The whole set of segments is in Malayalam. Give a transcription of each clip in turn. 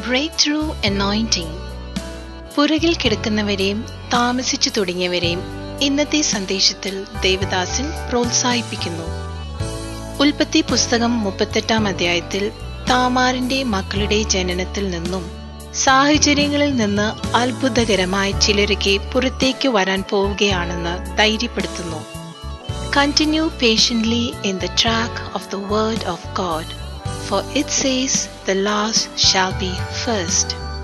ബ്രേക്ക് ത്രൂ anointing പുറകിൽ കിടക്കുന്നവരെയും താമസിച്ചു തുടങ്ങിയവരെയും ഇന്നത്തെ സന്ദേശത്തിൽ ദേവദാസൻ പ്രോത്സാഹിപ്പിക്കുന്നു ഉൽപ്പത്തി പുസ്തകം മുപ്പത്തെട്ടാം അധ്യായത്തിൽ താമാറിന്റെ മക്കളുടെ ജനനത്തിൽ നിന്നും സാഹചര്യങ്ങളിൽ നിന്ന് അത്ഭുതകരമായ ചിലരൊക്കെ പുറത്തേക്ക് വരാൻ പോവുകയാണെന്ന് ധൈര്യപ്പെടുത്തുന്നു continue patiently in the track of the word of God for it says, The last shall be first.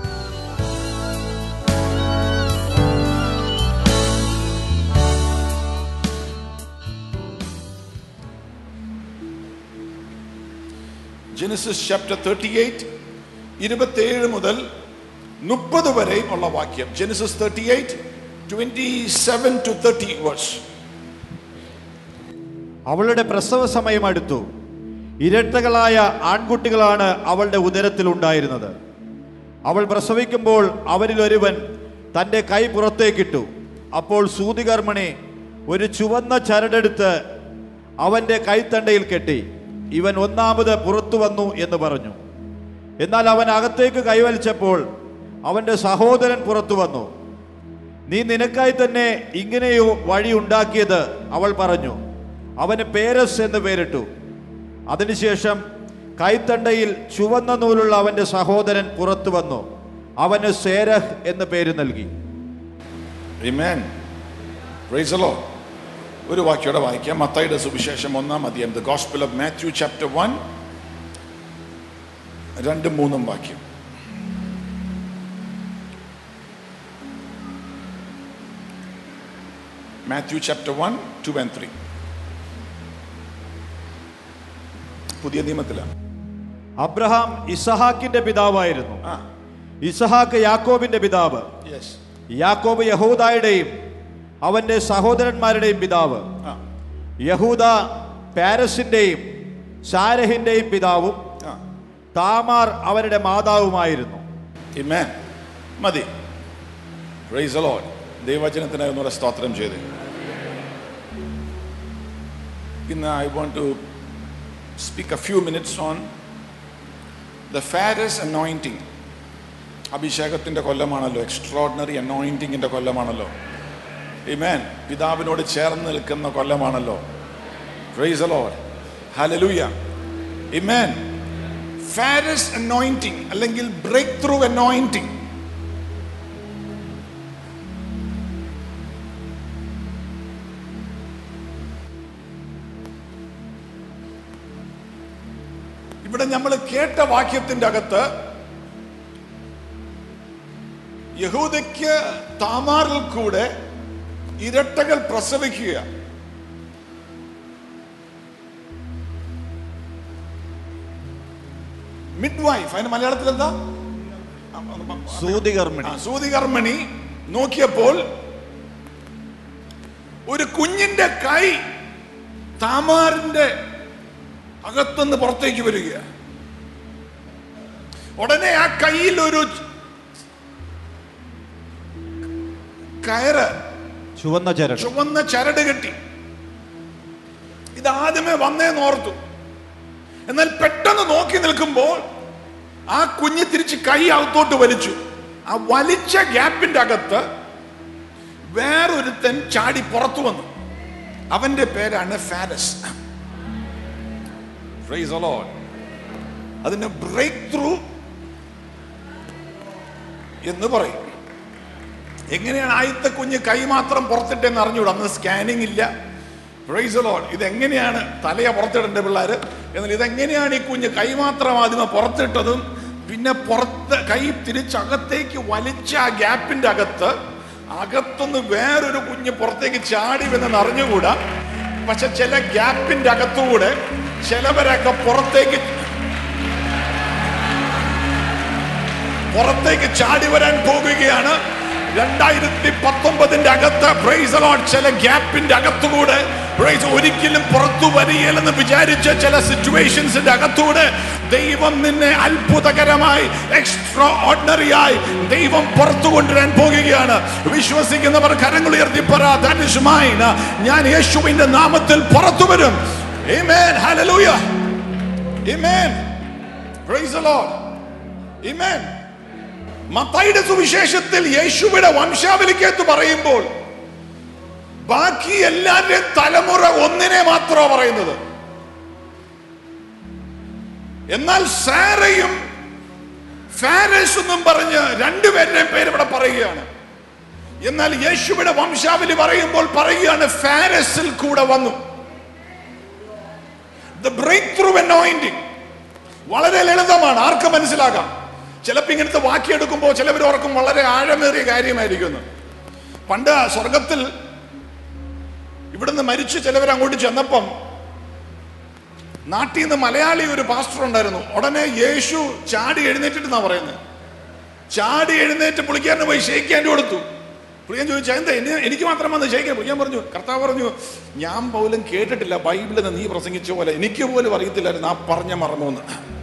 Genesis chapter thirty eight ഇരുപത്തേഴ് മുതൽ മുപ്പത് വരെ ഉള്ള വാക്യം Genesis thirty eight twenty seven to thirty verse അവളുടെ പ്രസവ സമയം അടുത്തു ഇരട്ടകളായ ആൺകുട്ടികളാണ് അവളുടെ ഉദരത്തിൽ ഉണ്ടായിരുന്നത് അവൾ പ്രസവിക്കുമ്പോൾ അവരിൽ ഒരുവൻ തൻ്റെ കൈ പുറത്തേക്കിട്ടു അപ്പോൾ സൂതികർമ്മണി ഒരു ചുവന്ന ചരടെടുത്ത് അവൻ്റെ കൈത്തണ്ടയിൽ കെട്ടി ഇവൻ ഒന്നാമത് പുറത്തു വന്നു എന്ന് പറഞ്ഞു എന്നാൽ അവൻ അകത്തേക്ക് കൈവലിച്ചപ്പോൾ അവൻ്റെ സഹോദരൻ പുറത്തു വന്നു നീ നിനക്കായി തന്നെ ഇങ്ങനെയോ വഴി ഉണ്ടാക്കിയത് അവൾ പറഞ്ഞു അവന് പേരസ് എന്ന് പേരിട്ടു അതിനുശേഷം കൈത്തണ്ടയിൽ ചുവന്ന നൂലുള്ള അവന്റെ സഹോദരൻ പുറത്തു വന്നു അവന് സേരഹ് എന്ന് പേര് നൽകി Amen. Praise the Lord. ഒരു വാക്യോടെ വായിക്കാം മത്തായിയുടെ സുവിശേഷം ഒന്നാം അധ്യായം the gospel of Matthew chapter one രണ്ടും മൂന്നും വാക്യം Matthew chapter one two and three പുതിയ നിയമത്തിലാണ് അബ്രഹാം ഇസഹാക്കിന്റെ പിതാവായിരുന്നു ആ ഇസഹാക്ക് യാക്കോബിന്റെ പിതാവ് യെസ് യാക്കോബ് യഹൂദായുടെയും അവന്റെ സഹോദരന്മാരുടെയും പിതാവ് ആ യഹൂദ പാരസിന്റെയും സാരഹിന്റെയും പിതാവും ആ താമാർ അവരുടെ മാതാവുമായിരുന്നു Amen. മതി പ്രൈസ് ലോഡ് ദൈവവചനത്തിനായി ഒന്നുകൂടെ സ്തോത്രം ചെയ്ത് ഇന്ന് I want to speak a few minutes on the Pharez anointing അഭിഷേകത്തിൻ്റെ കൊല്ലമാണല്ലോ എക്സ്ട്രോഡിനറി അനോയിൻറ്റിങ്ങിൻ്റെ കൊല്ലമാണല്ലോ ഇമേൻ പിതാവിനോട് ചേർന്ന് നിൽക്കുന്ന കൊല്ലമാണല്ലോ praise Lord hallelujah amen Pharez anointing അല്ലെങ്കിൽ ബ്രേക്ക് ത്രൂ അനോയിൻറ്റിങ് ഇവിടെ നമ്മൾ കേട്ട വാക്യത്തിന്റെ അകത്ത് യഹൂദയ്ക്ക് താമാറിൽ കൂടെ ഇരട്ടകൾ പ്രസവിക്കുക മിഡ് വൈഫ് അതിന് മലയാളത്തിൽ എന്താ സൂതികർമ്മിണി ആ, സൂതികർമ്മിണി നോക്കിയപ്പോൾ ഒരു കുഞ്ഞിന്റെ കൈ താമാറിന്റെ അകത്തുനിന്ന് പുറത്തേക്ക് വരിക ഉടനെ ആ കയ്യിൽ ഒരു കയറ് ചുവന്ന ചരട് ചുവന്ന ചരട് കെട്ടി ഇത് ആദ്യമേ വന്നേന്ന് ഓർത്തു എന്നാൽ പെട്ടെന്ന് നോക്കി നിൽക്കുമ്പോൾ ആ കുഞ്ഞ് തിരിച്ച് കൈ അകത്തോട്ട് വലിച്ചു ആ വലിച്ച ഗ്യാപ്പിന്റെ അകത്ത് വേറൊരുത്തൻ ചാടി പുറത്തു വന്നു അവന്റെ പേരാണ് ഫാരസ് Praise the Lord. അതിന് ബ്രേക്ക് ത്രൂ എന്ന് പറയും എങ്ങനെയാണ് ആദ്യത്തെ കുഞ്ഞ് കൈ മാത്രം പുറത്തിട്ടെന്ന് അറിഞ്ഞൂടാ അന്ന് സ്കാനിങ് ഇല്ല പ്രൈസ് ലോഡ് ഇതെങ്ങനെയാണ് തലയെ പുറത്തിടേണ്ട പിള്ളേർ എന്നാൽ ഇതെങ്ങനെയാണ് ഈ കുഞ്ഞ് കൈ മാത്രം ആദ്യമേ പുറത്തിട്ടതും പിന്നെ പുറത്ത് കൈ തിരിച്ചകത്തേക്ക് വലിച്ച ആ ഗ്യാപ്പിന്റെ അകത്ത് അകത്തുനിന്ന് വേറൊരു കുഞ്ഞ് പുറത്തേക്ക് ചാടി വന്നെന്ന് അറിഞ്ഞുകൂടാ പക്ഷെ ചില ഗ്യാപ്പിന്റെ അകത്തുകൂടെ ചിലവരൊക്കെ പുറത്തേക്ക് പുറത്തേക്ക് ചാടി വരാൻ പോകുകയാണ് രണ്ടായിരത്തി പത്തൊമ്പതിന്റെ അകത്ത് പ്രൈസ് ലോഡ് ചില ഗ്യാപ്പിന്റെ അകത്തുകൂടെ പ്രൈസ് ഒരിക്കലും പുറത്തു വരികയില്ലെന്ന് വിചാരിച്ച ചില സിറ്റുവേഷൻസിന്റെ അകത്തൂടെ ദൈവം നിന്നെ അത്ഭുതകരമായി എക്സ്ട്രാ ഓർഡിനറി ആയി ദൈവം പുറത്തു കൊണ്ടുവരാൻ പോകുകയാണ് വിശ്വസിക്കുന്നവർ കരങ്ങൾ ഉയർത്തി പറ "That is mine." ഞാൻ യേശുവിന്റെ നാമത്തിൽ പുറത്തു വരും Amen. Hallelujah. Amen. Praise the Lord. Amen. മത്തായിയുടെ സുവിശേഷത്തിൽ യേശുവിടെ വംശാവലിക്കകത്ത് പറയുമ്പോൾ ബാക്കി എല്ലാവരുടെയും തലമുറ ഒന്നിനെ മാത്രമാണ് പറയുന്നത് എന്നാൽ സാരയും ഫാരസ് എന്നും പറഞ്ഞ് രണ്ടുപേരുടെയും പേര് ഇവിടെ പറയുകയാണ് എന്നാൽ യേശുവിടെ വംശാവലി പറയുമ്പോൾ പറയുകയാണ് ഫാരസിൽ കൂടെ വന്നു ദ ബ്രേക്ക് ത്രൂ അനോയിന്റിങ് വളരെ ലളിതമാണ് ആർക്ക് മനസ്സിലാക്കാം ചിലപ്പോൾ ഇങ്ങനത്തെ വാക്കിയെടുക്കുമ്പോൾ ചിലവർ ഓർക്കും വളരെ ആഴമേറിയ കാര്യമായിരിക്കുന്നു പണ്ട് സ്വർഗത്തിൽ ഇവിടുന്ന് മരിച്ച് ചിലവർ അങ്ങോട്ട് ചെന്നപ്പം നാട്ടിൽ നിന്ന് മലയാളി ഒരു പാസ്റ്റർ ഉണ്ടായിരുന്നു ഉടനെ യേശു ചാടി എഴുന്നേറ്റിട്ടെന്നാ പറയുന്നത് ചാടി എഴുന്നേറ്റ് പുള്ളിക്കാരന് പോയി ഷെയ്ക്കാൻ്റെ കൊടുത്തു പുള്ളിയാൻ ചോദിച്ചാൽ എന്താ എന്നെ എനിക്ക് മാത്രം വന്ന് ഷെയ്ക്കാൻ പുള്ളിയാൻ പറഞ്ഞു കർത്താവ് പറഞ്ഞു ഞാൻ പോലും കേട്ടിട്ടില്ല ബൈബിളിൽ നിന്ന് നീ പ്രസംഗിച്ച പോലെ എനിക്ക് പോലും അറിയത്തില്ലായിരുന്നു ആ പറഞ്ഞ മർമ്മമെന്ന്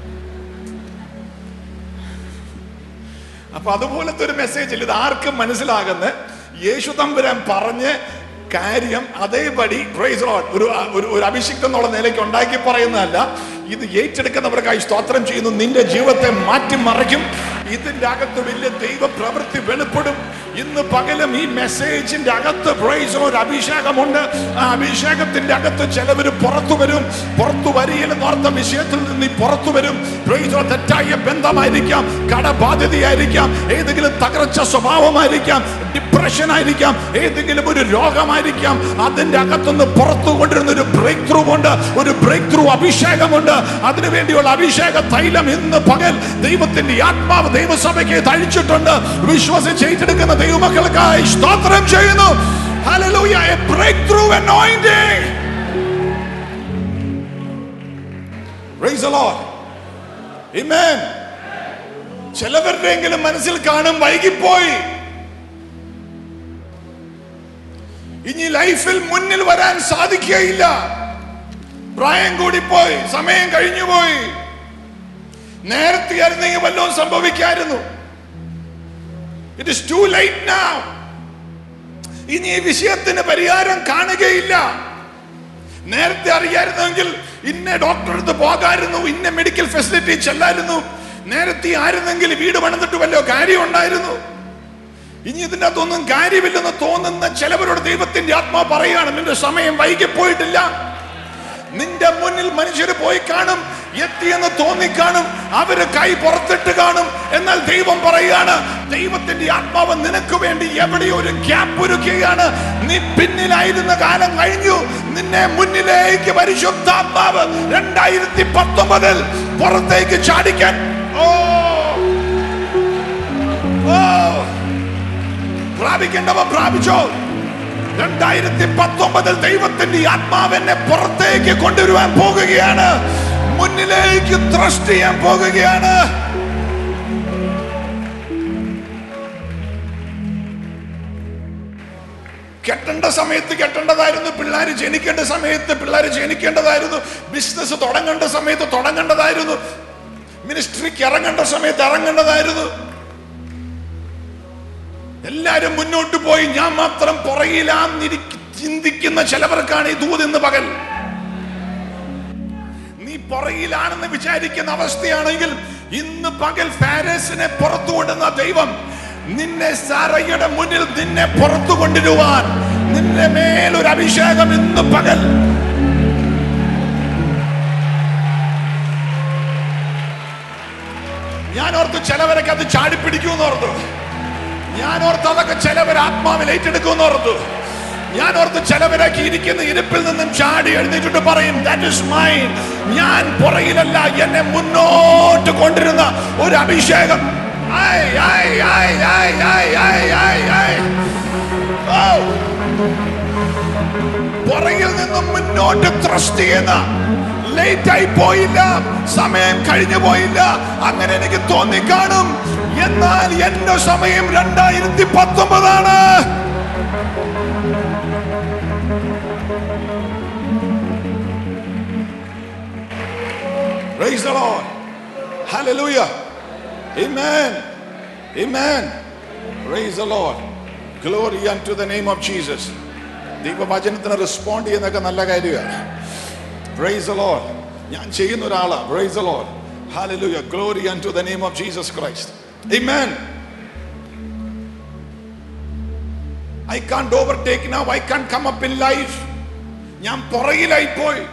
അപ്പൊ അതുപോലത്തെ ഒരു മെസ്സേജ് ഇല്ല ഇത് ആർക്കും മനസ്സിലാകുന്ന യേശു തമ്പുരാൻ പറഞ്ഞ് കാര്യം അതേപടി praise the Lord, ഒരു ഒരു ഒരു അഭിഷിക്തം എന്നുള്ള നിലയ്ക്ക് ഉണ്ടാക്കി പറയുന്നതല്ല ഇത് ഏറ്റെടുക്കുന്നവർക്കായി സ്തോത്രം ചെയ്യുന്നു നിന്റെ ജീവിതത്തെ മാറ്റിമറിക്കും ഇതിന്റെ അകത്ത് വലിയ ദൈവ പ്രവൃത്തി വെളിപ്പെടും ഇന്ന് പകലും ഈ മെസ്സേജിന്റെ അകത്ത് praise the Lord, അഭിഷേകമുണ്ട് ആ അഭിഷേകത്തിന്റെ അകത്ത് ചിലവർ പുറത്തു വരും പുറത്തു വരികയില്ലെന്ന് ഓർത്ത വിഷയത്തിൽ നിന്ന് നീ പുറത്തു വരും Praise the Lord, തെറ്റായ ബന്ധമായിരിക്കാം കടബാധ്യതയായിരിക്കാം ഏതെങ്കിലും തകർച്ച സ്വഭാവമായിരിക്കാം ഡിപ്രഷൻ ആയിരിക്കാം ഏതെങ്കിലും ഒരു രോഗമായിരിക്കാം അതിന്റെ അകത്തുനിന്ന് പുറത്തു കൊണ്ടിരുന്ന ഒരു ബ്രേക്ക് ത്രൂ ഉണ്ട് ഒരു ബ്രേക്ക് ത്രൂ അഭിഷേകമുണ്ട് അതിനുവേണ്ടിയുള്ള അഭിഷേക തൈലം ഇന്ന് പകൽ ദൈവത്തിന്റെ ആത്മാവ് ദൈവസഭയ്ക്ക് തഴിച്ചിട്ടുണ്ട് വിശ്വസിച്ച് ഏറ്റെടുക്കുന്ന ദൈവമക്കൾക്കായി സ്തോത്രം ചെയ്യുന്നു Hallelujah, a breakthrough anointing. Praise the Lord. Amen. ചിലവരുടെയെങ്കിലും മനസ്സിൽ കാണും വൈകിപ്പോയി ഇനി ലൈഫിൽ മുന്നിൽ വരാൻ സാധിക്കുകയില്ല പ്രായം കൂടിപ്പോയി സമയം കഴിഞ്ഞുപോയി നേരത്തെ ആയിരുന്നെങ്കിൽ വല്ലതും സംഭവിക്കായിരുന്നു it is too late now ഇനി ഈ വിഷയത്തിന് പരിഹാരം കാണുകയില്ല നേരത്തെ അറിയായിരുന്നെങ്കിൽ ഇന്ന ഡോക്ടറെ അടുത്ത് പോകായിരുന്നു ഇന്ന മെഡിക്കൽ ഫെസിലിറ്റി ചെല്ലായിരുന്നു നേരത്തെ ആയിരുന്നെങ്കിൽ വീട് പണിതിട്ട് വല്ലോ കാര്യം ഉണ്ടായിരുന്നു ഇനി ഇതിൻ്റെ അകത്തൊന്നും കാര്യമില്ലെന്ന് തോന്നുന്ന ചിലവരോട് ദൈവത്തിന്റെ ആത്മാ പറയുകയാണ് നിന്റെ സമയം വൈകിപ്പോയിട്ടില്ല നിന്റെ മുന്നിൽ മനുഷ്യർ പോയി കാണും എത്തിയെന്ന് തോന്നിക്കാണും അവര് കൈ പുറത്തിട്ട് കാണും എന്നാൽ ദൈവം പറയുകയാണ് ദൈവത്തിന്റെ ആത്മാവ് നിനക്ക് വേണ്ടി എവിടെയോ ഒരു ഗ്യാപ്പ് ഒരുക്കുകയാണ് നീ പിന്നിലായിരുന്ന കാലം കഴിഞ്ഞു നിന്നെ മുന്നിലേക്ക് പരിശുദ്ധാത്മാവ് രണ്ടായിരത്തി പത്തൊമ്പതിൽ പുറത്തേക്ക് ചാടിക്കാൻ ഓ ഓ പ്രാപിക്കേണ്ടവ പ്രാപിച്ചോ രണ്ടായിരത്തി പത്തൊമ്പതിൽ ദൈവത്തിന്റെ ആത്മാവെന്നെ പുറത്തേക്ക് കൊണ്ടുവരുവാൻ പോകുകയാണ് മുന്നിലേക്ക് ത്രസ്റ്റ് ചെയ്യാൻ പോകുകയാണ് കെട്ടേണ്ട സമയത്ത് കെട്ടേണ്ടതായിരുന്നു പിള്ളേർ ജനിക്കേണ്ട സമയത്ത് പിള്ളേർ ജനിക്കേണ്ടതായിരുന്നു ബിസിനസ് തുടങ്ങേണ്ട സമയത്ത് തുടങ്ങേണ്ടതായിരുന്നു മിനിസ്ട്രിക്ക് ഇറങ്ങേണ്ട സമയത്ത് ഇറങ്ങേണ്ടതായിരുന്നു എല്ലാരും മുന്നോട്ട് പോയി ഞാൻ മാത്രം പുറകിലാന്നിരിക്ക ചിന്തിക്കുന്ന ചിലവർക്കാണ് ഈ ദൂത് ഇന്ന് പകൽ നീ പുറകിലാണെന്ന് വിചാരിക്കുന്ന അവസ്ഥയാണെങ്കിൽ ഇന്ന് പകൽ ഫാരസിനെ പുറത്തു കൊണ്ടുവന്ന ദൈവം നിന്നെ സാറയുടെ മുന്നിൽ നിന്നെ പുറത്തു കൊണ്ടുവരുവാൻ നിന്റെ മേലൊരു അഭിഷേകം ഇന്ന് പകൽ ഞാൻ ഓർത്ത് ചിലവരൊക്കെ അത് ചാടിപ്പിടിക്കുമെന്ന് ഓർത്തു ഞാൻ ഓർത്ത് അതൊക്കെ ചിലവർ ആത്മാവിൽ ഏറ്റെടുക്കുമെന്ന് ഓർത്തു ഞാൻ ഓർത്ത് ചിലവരൊക്കെ ഇരിക്കുന്ന ഇരിപ്പിൽ നിന്നും ചാടി എഴുന്നേറ്റിട്ട് പറയും ദാറ്റ് ഇസ് മൈൻ ഞാൻ പുറകിലല്ല എന്നെ മുന്നോട്ട് കൊണ്ടിരുന്ന ഒരു അഭിഷേകം ആയ്, ആയ്, ആയ്, ആയ്, ആയ്, ആയ്, ആയ്, ആയ്. ഓ. പുറകിൽ നിന്നും മുന്നോട്ട് ത്രസ്റ്റ് ചെയ്യുന്ന ലേറ്റ് ആയി പോയില്ല സമയം കഴിഞ്ഞു പോയില്ല അങ്ങനെ എനിക്ക് തോന്നിക്കാണും എന്നാൽ എന്റെ സമയം രണ്ടായിരത്തി പത്തൊമ്പതാണ് Praise the Lord. Hallelujah. Amen. Amen. Praise the Lord. Glory unto the name of Jesus. ദൈവവചനത്തിന് റെസ്പോണ്ട് ചെയ്യുന്നതൊക്കെ നല്ല കാര്യമാണ് പ്രൈസ് the Lord. ഞാൻ ചെയ്യുന്ന ഒരാളാ praise the Lord. Hallelujah. Glory unto the name of Jesus Christ. Amen. I can overtake now I can come up in life ഞാൻ പുറകിലായി പോയി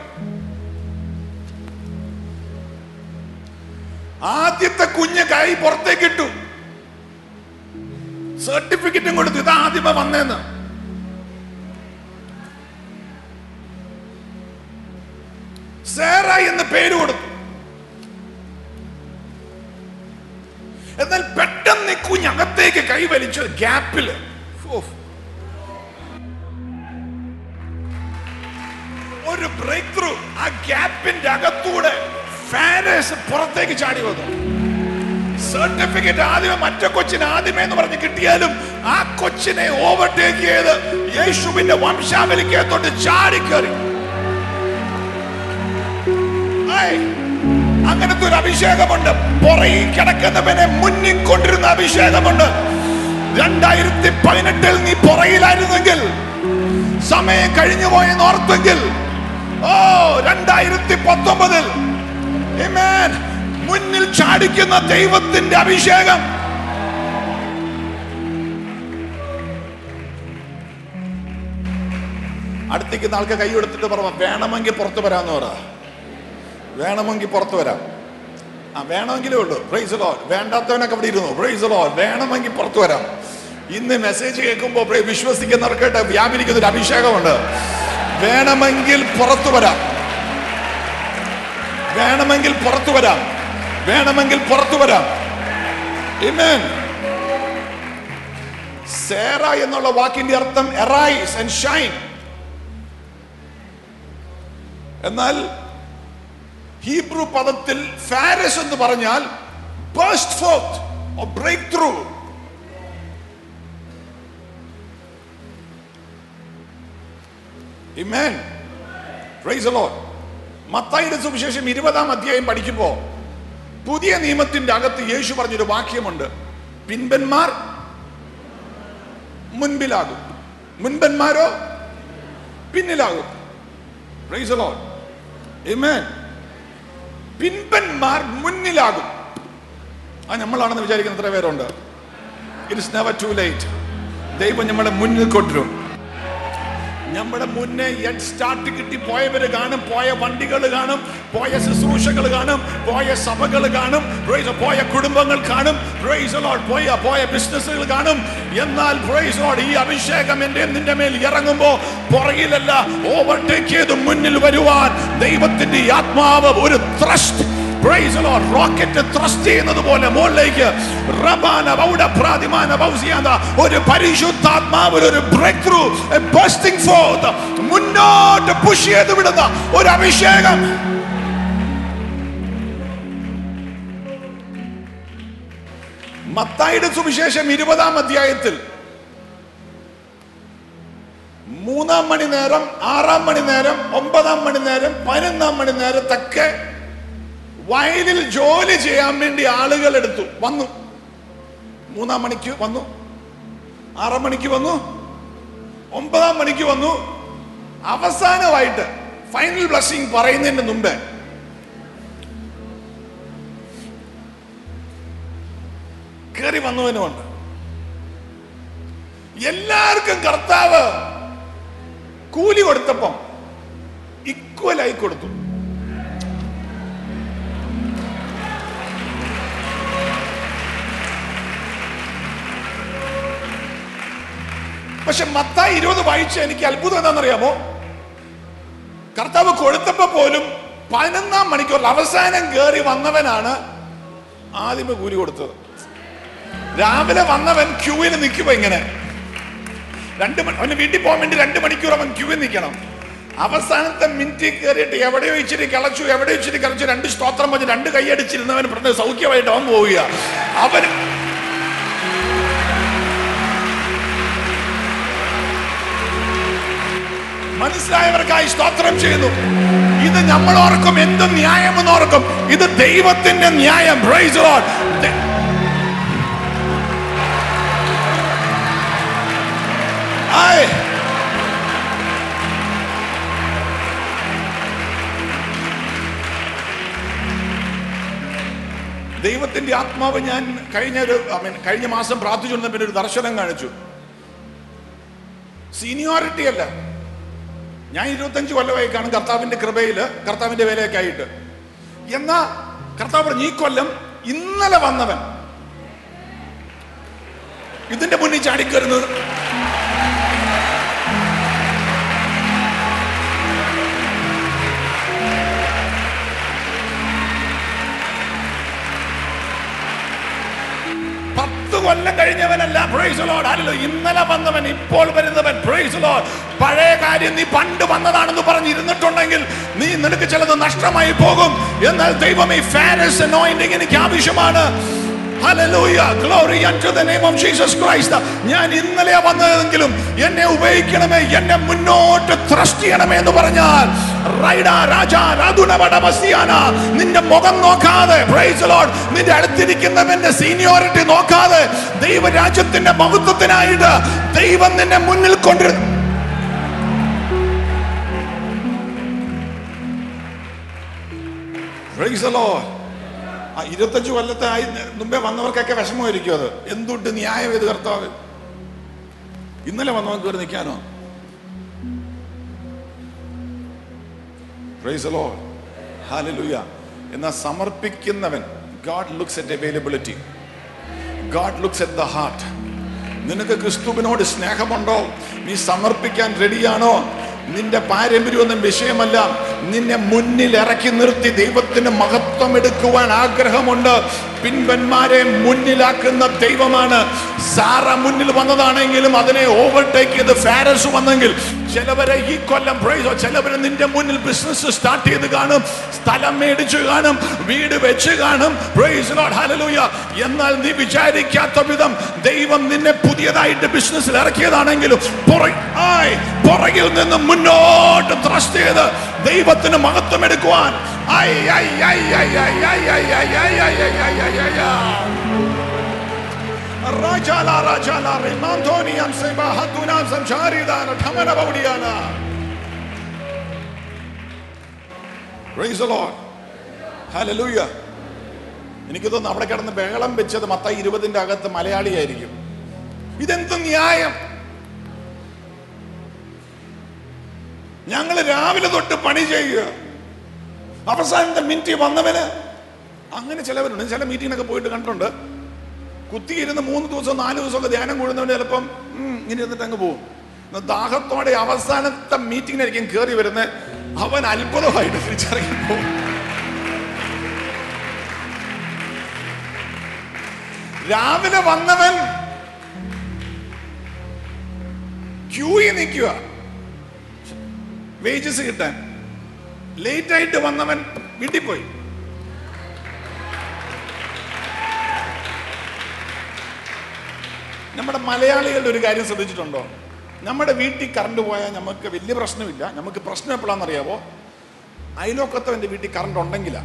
ആദ്യത്തെ കുഞ്ഞ് കൈ പുറത്തേക്ക് ഇട്ടു സർട്ടിഫിക്കറ്റും കൊടുത്തു ഇത് ആദ്യമേ വന്നേന്ന് സേറ എന്ന് പേര് കൊടുത്തു എന്നാൽ പെട്ടെന്ന് ഈ കുഞ്ഞകത്തേക്ക് കൈവലിച്ചു ഗ്യാപ്പില് ഓ. ഒരു ബ്രേക്ക് ത്രൂ ആ ഗ്യാപ്പിന്റെ അകത്തൂടെ ഫാനേഴ്സ് പുറത്തേക്ക് ചാടി വന്നു സർട്ടിഫിക്കറ്റ് ആദ്യമേ മറ്റേ കൊച്ചിന് ആദ്യമേ എന്ന് പറഞ്ഞ് കിട്ടിയാലും ആ കൊച്ചിനെ ഓവർടേക്ക് ചെയ്ത് യേശുവിന്റെ വംശാവലിക്കകത്തോട്ട് ചാടിക്കേറി ആയ്. അങ്ങനത്തെ ഒരു അഭിഷേകമുണ്ട് പുറകിൽ കിടക്കുന്നവനെ മുന്നിൽ കൊണ്ടിരുന്ന അഭിഷേകമുണ്ട് രണ്ടായിരത്തി പതിനെട്ടിൽ നീ പുറകിലായിരുന്നെങ്കിൽ സമയം കഴിഞ്ഞു പോയെന്ന് ഓർത്തെങ്കിൽ ഓ രണ്ടായിരത്തി പത്തൊമ്പതിൽ Amen. മുന്നിൽ ചാടിക്കുന്ന ദൈവത്തിന്റെ അഭിഷേകം അടുത്തേക്ക് ആൾക്ക് കൈ എടുത്തിട്ട് പറ വേണമെങ്കിൽ പുറത്തു വരാന്ന് പറ വേണമെങ്കിൽ പുറത്തു വരാം ആ വേണമെങ്കിലേ ഉള്ളൂ പ്രൈസ് ലോ വേണ്ടാത്തവനൊക്കെ അവിടെ ഇരുന്നു പ്രൈസ് ലോ വേണമെങ്കിൽ പുറത്തു വരാം ഇന്ന് മെസ്സേജ് കേൾക്കുമ്പോൾ പ്രിയ വിശ്വസിക്കുന്നവർക്കായിട്ട് വ്യാപരിക്കുന്ന ഒരു അഭിഷേകമുണ്ട് വേണമെങ്കിൽ പുറത്തു വരാം വേണമെങ്കിൽ പുറത്തു വരാം വേണമെങ്കിൽ പുറത്തു വരാം Amen. സേറ എന്നുള്ള വാക്കിന്റെ അർത്ഥം എറൈസ് ആൻഡ് ഷൈൻ എന്നാൽ ഹീബ്രു പദത്തിൽ ഫാരസ് എന്ന് പറഞ്ഞാൽ burst forth breakthrough Amen. Praise the Lord. മത്തായിയുടെ സുവിശേഷം ഇരുപതാം അധ്യായം പഠിക്കുമ്പോൾ പുതിയ നിയമത്തിന്റെ അകത്ത് യേശു പറഞ്ഞൊരു വാക്യമുണ്ട് പിൻപന്മാർ മുൻപിലാകും മുൻപന്മാരോ പിന്നിലാകും Praise the Lord. Amen. പിൻപന്മാർ മുന്നിലാകും ആ നമ്മളാണെന്ന് വിചാരിക്കുന്ന എത്ര പേരുണ്ട് it is never too late ദൈവം നമ്മളെ മുന്നിൽ കൊണ്ടുവരും നമ്മുടെ മുന്നേ ഹെഡ് സ്റ്റാർട്ട് കിട്ടി പോയവര് കാണും പോയ വണ്ടികൾ കാണും പോയ ശുശ്രൂഷകൾ കാണും പോയ സഭകൾ കാണും praise the- പോയ കുടുംബങ്ങൾ കാണും praise the Lord. പോയ പോയ ബിസിനസ്സുകൾ കാണും എന്നാൽ praise the Lord, ഈ അഭിഷേകം എന്റെ നിന്റെ മേൽ ഇറങ്ങുമ്പോ പുറകിലല്ല ഓവർടേക്ക് ചെയ്ത് മുന്നിൽ വരുവാൻ ദൈവത്തിന്റെ ഈ ആത്മാവ് ഒരു ത്രസ്റ്റ് റോക്കറ്റ് ത്രസ്റ്റ് ചെയ്യുന്നത് പോലെ മുകളിലേക്ക് റബാന ബൗഡ പ്രാതിമാന ബൗസിയാന്ത ഒരു പരിശുദ്ധാത്മാവ് ഒരു ബ്രേക്ക് ത്രൂ ബസ്റ്റിംഗ് ഫോർത്ത് മുന്നോട്ട് പുഷ് ചെയ്ത് വിടുന്ന ഒരു അഭിഷേകം മത്തായിയുടെ സുവിശേഷം ഇരുപതാം അധ്യായത്തിൽ മൂന്നാം മണി നേരം ആറാം മണി നേരം ഒമ്പതാം മണി നേരം പതിനൊന്നാം മണി നേരത്തൊക്കെ വയലിൽ ജോലി ചെയ്യാൻ വേണ്ടി ആളുകൾ എടുത്തു വന്നു മൂന്നാം മണിക്ക് വന്നു ആറാം മണിക്ക് വന്നു ഒമ്പതാം മണിക്ക് വന്നു അവസാനമായിട്ട് ഫൈനൽ ബ്ലസ്സിംഗ് പറയുന്നതിന് മുമ്പേ കയറി വന്നവനുമുണ്ട് എല്ലാവർക്കും കർത്താവ് കൂലി കൊടുത്തപ്പം ഇക്വലായി കൊടുത്തു പക്ഷെ മത്തായി ഇരുപത് വായിച്ച എനിക്ക് അത്ഭുതം എന്താണെന്നറിയാമോ കർത്താവ് കൊടുത്തപ്പോ പോലും പതിനൊന്നാം മണിക്കൂറിൽ അവസാനം കയറി വന്നവനാണ് ആദ്യമേ കൂലി കൊടുത്തത് രാവിലെ വന്നവൻ ക്യൂവിൽ നിൽക്കുമ്പോ ഇങ്ങനെ രണ്ട് മണി അവന് വീട്ടിൽ പോകാൻ വേണ്ടി രണ്ട് മണിക്കൂർ അവൻ ക്യൂവിൽ നിൽക്കണം അവസാനത്തെ മിനിറ്റിൽ കയറിയിട്ട് എവിടെയോ ഇച്ചിരി കിളച്ചു എവിടെയോ ഇച്ചിരി കിളച്ചു രണ്ട് സ്തോത്രം പറഞ്ഞ് രണ്ട് കൈയടിച്ചിരുന്നവൻ പറഞ്ഞ് സൗഖ്യമായിട്ട് അവൻ പോവുക അവൻ മനസ്സിലായവർക്കായി സ്തോത്രം ചെയ്യുന്നു ഇത് നമ്മൾ ഓർക്കും എന്ത് ന്യായമെന്ന് ഓർക്കും ഇത് ദൈവത്തിന്റെ ന്യായം Praise the Lord. ദ- ആയ്. ദൈവത്തിന്റെ ആത്മാവ് ഞാൻ കഴിഞ്ഞ ഒരു I mean, കഴിഞ്ഞ മാസം പ്രാർത്ഥിച്ചുകൊണ്ടിരുന്ന പിന്നെ ഒരു ദർശനം കാണിച്ചു സീനിയോറിറ്റി അല്ല ഞാൻ ഇരുപത്തഞ്ച് കൊല്ലമായി കാണും കർത്താവിന്റെ കൃപയില് കർത്താവിന്റെ വേലയൊക്കെ ആയിട്ട് എന്നാ കർത്താവ് പറഞ്ഞു ഈ കൊല്ലം ഇന്നലെ വന്നവൻ ഇതിന്റെ മുന്നിൽ ചാടിക്കരുന്നത് പത്ത് കൊല്ലം കഴിഞ്ഞവനല്ല പ്രൈസ് ലോഡ് അല്ലല്ലോ ഇന്നലെ വന്നവൻ ഇപ്പോൾ വരുന്നവൻ പ്രൈസ് ലോഡ് പഴയ കാര്യം നീ പണ്ട് വന്നതാണെന്ന് പറഞ്ഞ് ഇരുന്നിട്ടുണ്ടെങ്കിൽ നീ നിനക്ക് ചിലത് നഷ്ടമായി പോകും എന്നാൽ ദൈവം ഈ ഫാരസ് anointing എനിക്ക് ആവശ്യമാണ് Hallelujah. Glory unto the name of Jesus Christ. ഞാൻ ഇന്നലെ വന്നതെങ്കിലും എന്നെ ഉപയോഗിക്കണമേ എന്നെ മുന്നോട്ട് ത്രസ്റ്റ് ചെയ്യണമേ എന്ന് പറഞ്ഞാൽ റൈഡാ രാജാ രാധുനവടമസിയാന നിന്റെ മുഖം നോക്കാതെ പ്രൈസ് ലോർഡ് നിന്റെ അടുത്തിരിക്കുന്നവന്റെ സീനിയോറിറ്റി നോക്കാതെ ദൈവരാജ്യത്തിന്റെ മഹത്വത്തിനായിട്ട് ദൈവം നിന്നെ മുന്നിൽ കൊണ്ടിരുന്നു Praise the Lord. ആ ഇരുപത്തഞ്ച് കൊല്ലത്തെ ആയി മുമ്പേ വന്നവർക്കൊക്കെ വിഷമമായിരിക്കും അത് എന്തുണ്ട് ന്യായം ഇത് കർത്താവ് ഇന്നലെ വന്നവർക്ക് കയറി നിൽക്കാനോ Praise the Lord. Hallelujah. എന്നാൽ സമർപ്പിക്കുന്നവൻ God looks at availability God looks at the heart നിനക്ക് ക്രിസ്തുവിനോട് സ്നേഹമുണ്ടോ നീ സമർപ്പിക്കാൻ റെഡിയാണോ നിന്റെ പാരമ്പര്യമൊന്നും വിഷയമല്ല നിന്നെ മുന്നിൽ ഇറക്കി നിർത്തി ദൈവത്തിന് മഹത്വം എടുക്കുവാൻ ആഗ്രഹമുണ്ട് പിൻവന്മാരെ മുന്നിലാക്കുന്ന ദൈവമാണ് സാറ മുന്നിൽ വന്നതാണെങ്കിലും അതിനെ ഓവർടേക്ക് ചെയ്ത് ഫാരസ് വന്നെങ്കിൽ ചിലവരെ ഈ കൊല്ലം പ്രൈസോ ചിലവരെ നിന്റെ മുന്നിൽ ബിസിനസ് സ്റ്റാർട്ട് ചെയ്ത് കാണും സ്ഥലം മേടിച്ചു കാണും വീട് വെച്ച് കാണും പ്രൈസ് ലോർഡ് ഹല്ലേലൂയ എന്നാൽ നീ വിചാരിക്കാത്ത വിധം ദൈവം നിന്നെ പുതിയതായിട്ട് ബിസിനസ്സിൽ ഇറക്കിയതാണെങ്കിലും പുറ- ആയ്, പുറകിൽ നിന്ന് മുന്നോട്ട് ത്രസ്റ്റ് ചെയ്ത് ദൈവത്തിന് മഹത്വം എടുക്കുവാൻ ആയ്, ആയ്, ആയ്, ആയ്, ആയ്, ആയ്, ആയ്, ആയ്, ആയ്, ആയ്, ആയ്, ആയ്, ആയ്, ആയ്, ആയ്. Rajala Rajala Remantonian Seba Hatunan Samcharidana Tamana Baudiana. Praise the Lord. Hallelujah. എനിക്ക് തോന്നുന്നു അവിടെ കിടന്ന് ബഹളം വെച്ചത് മത്ത ഇരുപതിന്റെ അകത്ത് മലയാളിയായിരിക്കും ഇതെന്ത് ന്യായം ഞങ്ങൾ രാവിലെ തൊട്ട് പണി ചെയ്യുക അവസാനത്തെ മിനിറ്റ് വന്നവന് അങ്ങനെ ചിലവരുണ്ട് ചില മീറ്റിങ്ങിനൊക്കെ പോയിട്ട് കണ്ടിട്ടുണ്ട് കുത്തിയിരുന്ന് മൂന്ന് ദിവസം നാല് ദിവസമൊക്കെ ധ്യാനം കൂടുന്നവന് ചിലപ്പം ഉം, ഇങ്ങനെ ഇരുന്നിട്ട് അങ്ങ് പോകും എന്നാ ദാഹത്തോടെ അവസാനത്തെ മീറ്റിങ്ങിനായിരിക്കും കയറി വരുന്നത് അവൻ അത്ഭുതമായിട്ട് തിരിച്ചറിയാൻ പോകും രാവിലെ വന്നവൻ ക്യൂയിൽ നിൽക്കുക വേജസ് കിട്ടാൻ ലേറ്റ് ആയിട്ട് വന്നവൻ വീട്ടിൽ പോയി നമ്മുടെ മലയാളികളുടെ ഒരു കാര്യം ശ്രദ്ധിച്ചിട്ടുണ്ടോ നമ്മുടെ വീട്ടിൽ കറണ്ട് പോയാൽ നമുക്ക് വലിയ പ്രശ്നമില്ല നമുക്ക് പ്രശ്നം എപ്പോഴാണെന്ന് അറിയാവോ അയലോക്കത്തവന്റെ വീട്ടിൽ കറണ്ട് ഉണ്ടെങ്കിലാ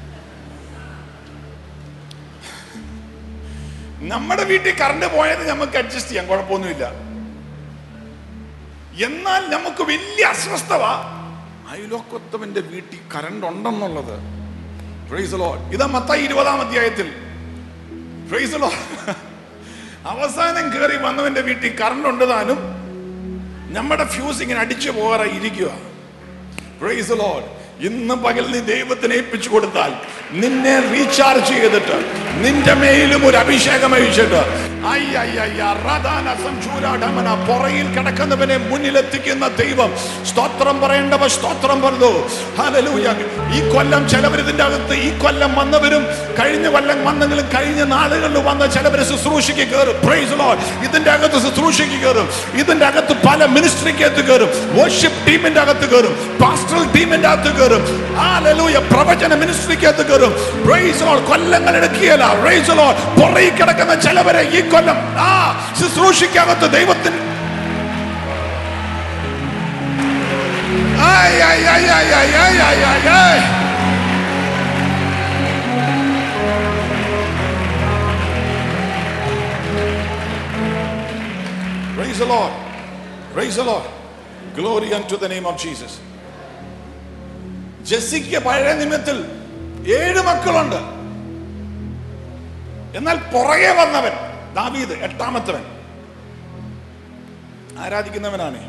നമ്മുടെ വീട്ടിൽ കറണ്ട് പോയത് നമുക്ക് അഡ്ജസ്റ്റ് ചെയ്യാം കുഴപ്പമൊന്നുമില്ല എന്നാൽ നമുക്ക് വലിയ അസ്വസ്ഥത അയലോക്കത്തവന്റെ വീട്ടിൽ കറണ്ട് ഉണ്ടെന്നുള്ളത് Praise the Lord. ഇതാ മത്തായി ഇരുപതാം അധ്യായത്തിൽ Praise the Lord. അവസാനം കയറി വന്നവന്റെ വീട്ടിൽ കറണ്ട് ഉണ്ട് താനും നമ്മുടെ ഫ്യൂസ് ഇങ്ങനെ അടിച്ചു പോകാറ ഇരിക്കുക Praise the Lord. ഇന്ന് പകൽ നീ ദൈവത്തിന് ഏൽപ്പിച്ചു കൊടുത്താൽ നിന്നെ റീചാർജ് ചെയ്തിട്ട് നിന്റെ മേലും ഒരു അഭിഷേകം അയച്ചിട്ട് അയ്യയ്യ റദാന സംശൂരാഢമന പുറയിൽ കിടക്കുന്നവനെ മുന്നിലെത്തിക്കുന്ന ദൈവം സ്തോത്രം പറയേണ്ടവ സ്തോത്രം പറഞ്ഞു ഹല്ലേലൂയ ഈ കൊല്ലം ചിലവർ ഇതിന്റെ അകത്ത് ഈ കൊല്ലം വന്നവരും കഴിഞ്ഞ കൊല്ലം വന്നെങ്കിലും കഴിഞ്ഞ നാളുകളിൽ വന്ന ചിലവർ ശുശ്രൂഷയ്ക്ക് കയറും പ്രൈസ് ലോർഡ് ഇതിന്റെ അകത്ത് ശുശ്രൂഷയ്ക്ക് കയറും ഇതിന്റെ അകത്ത് പല മിനിസ്ട്രിക്കകത്ത് കയറും വർഷിപ്പ് ടീമിന്റെ അകത്ത് കയറും പാസ്റ്ററൽ ടീമിന്റെ അകത്ത് കയറും ഹല്ലേലൂയ പ്രവചന മിനിസ്ട്രിക്കകത്ത് കയറും പ്രൈസ് ലോർഡ് കൊല്ലങ്ങൾ എടുക്കുകയല്ല പ്രൈസ് ലോർഡ് പുറകിൽ കിടക്കുന്ന ചിലവരെ ഈ കൊല്ലം ആ ശുശ്രൂഷയ്ക്കകത്ത് ദൈവത്തിന് ആയ് ആയ് ആയ് ആയ് ആയ് ആയ് ആയ് ആയ് ആയ് Praise the Lord. Praise the Lord. Glory unto the name of Jesus. ജെസ്സിക്ക് പഴയ നിമിത്തിൽ ഏഴ് മക്കളുണ്ട് എന്നാൽ പുറകെ വന്നവൻ ദാവീദ് എട്ടാമത്തവൻ ആരാധിക്കുന്നവനാണ്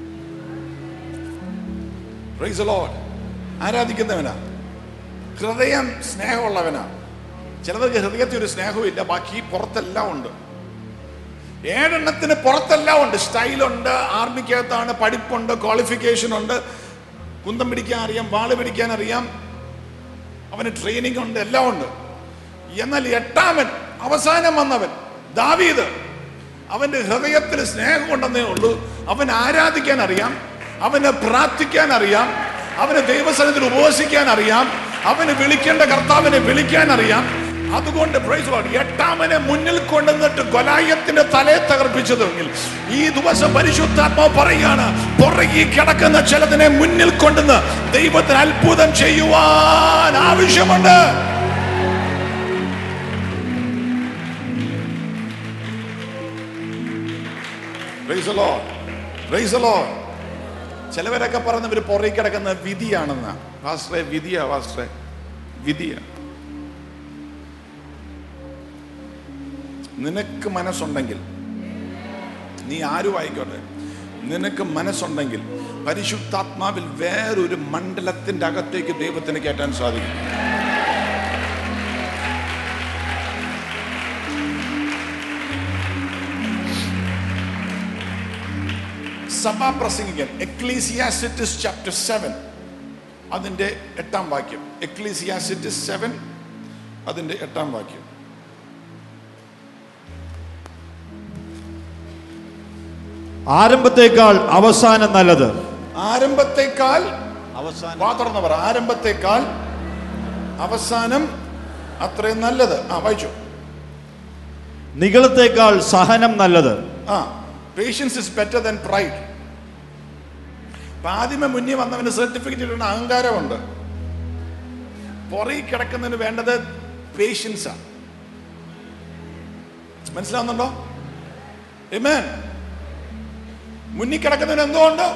Praise the Lord. ആരാധിക്കുന്നവനാ ഹൃദയം സ്നേഹമുള്ളവനാ ചിലവർക്ക് ഹൃദയത്തിൽ ഒരു സ്നേഹവും ഇല്ല ബാക്കി പുറത്തെല്ലാം ഉണ്ട് ഏഴെണ്ണത്തിന് പുറത്തെല്ലാം ഉണ്ട് സ്റ്റൈലുണ്ട് ആർമിക്കകത്താണ് പഠിപ്പുണ്ട് ക്വാളിഫിക്കേഷൻ ഉണ്ട് കുന്തം പിടിക്കാൻ അറിയാം വാള് പിടിക്കാൻ അറിയാം അവന് ട്രെയിനിങ് ഉണ്ട് എല്ലാം ഉണ്ട് എന്നാൽ എട്ടാമൻ അവസാനം വന്നവൻ ദാവീദ് അവന്റെ ഹൃദയത്തിൽ സ്നേഹമുണ്ടെന്നേ ഉള്ളൂ അവൻ ആരാധിക്കാൻ അറിയാം അവന് പ്രാർത്ഥിക്കാൻ അറിയാം അവന് ദൈവസനത്തിൽ ഉപവസിക്കാൻ അറിയാം അവന് വിളിക്കേണ്ട കർത്താവിനെ വിളിക്കാൻ അറിയാം അതുകൊണ്ട് praise the Lord. എട്ടാമനെ മുന്നിൽ കൊണ്ടുവന്നിട്ട് ഗൊലായത്തിന്റെ തലയെ തകർപ്പിച്ചതെങ്കിൽ ഈ ദിവസം പരിശുദ്ധാത്മാവ് പറയുകയാണ് പുറകി കിടക്കുന്ന ചിലതിനെ മുന്നിൽ കൊണ്ടുവന്ന് ദൈവത്തിന് അത്ഭുതം ചെയ്യുവാൻ ആവശ്യമുണ്ട് Praise the Lord. Praise the Lord. ചിലവരൊക്കെ പറഞ്ഞ ഇവര് പുറകെ കിടക്കുന്ന വിധിയാണെന്ന വാസ്ത്രേ വിധിയാ വാസ്ത്രേ വിധിയാ നിനക്ക് മനസ്സുണ്ടെങ്കിൽ നീ ആരും ആയിക്കോട്ടെ നിനക്ക് മനസ്സുണ്ടെങ്കിൽ പരിശുദ്ധാത്മാവിൽ വേറൊരു മണ്ഡലത്തിന്റെ അകത്തേക്ക് ദൈവത്തിന് കയറ്റാൻ സാധിക്കും സഭാ പ്രസംഗിക്കൻ എക്ലീസിയാസിറ്റിസ് ചാപ്റ്റർ സെവൻ അതിന്റെ എട്ടാം വാക്യം എക്ലീസിയാസിറ്റിസ് സെവൻ അതിന്റെ എട്ടാം വാക്യം ആരംഭത്തേക്കാൾ അവസാനം നല്ലത് ആരംഭത്തെക്കാൾ അവസാനം വാ തുറന്ന് പറ ആരംഭത്തെക്കാൾ അവസാനം അത്രയും നല്ലത് ആ വായിച്ചു നികളത്തേക്കാൾ സഹനം നല്ലത് ആ patience is better than pride ആദ്യമേ മുന്നേ വന്നവന് സർട്ടിഫിക്കറ്റ് ഇടുന്ന അഹങ്കാരമുണ്ട് പുറകെ കിടക്കുന്നതിന് വേണ്ടത് പേഷ്യൻസാ മനസ്സിലാവുന്നുണ്ടോ Amen. മുന്നിൽ കിടക്കുന്നതിന് എന്തുകൊണ്ട്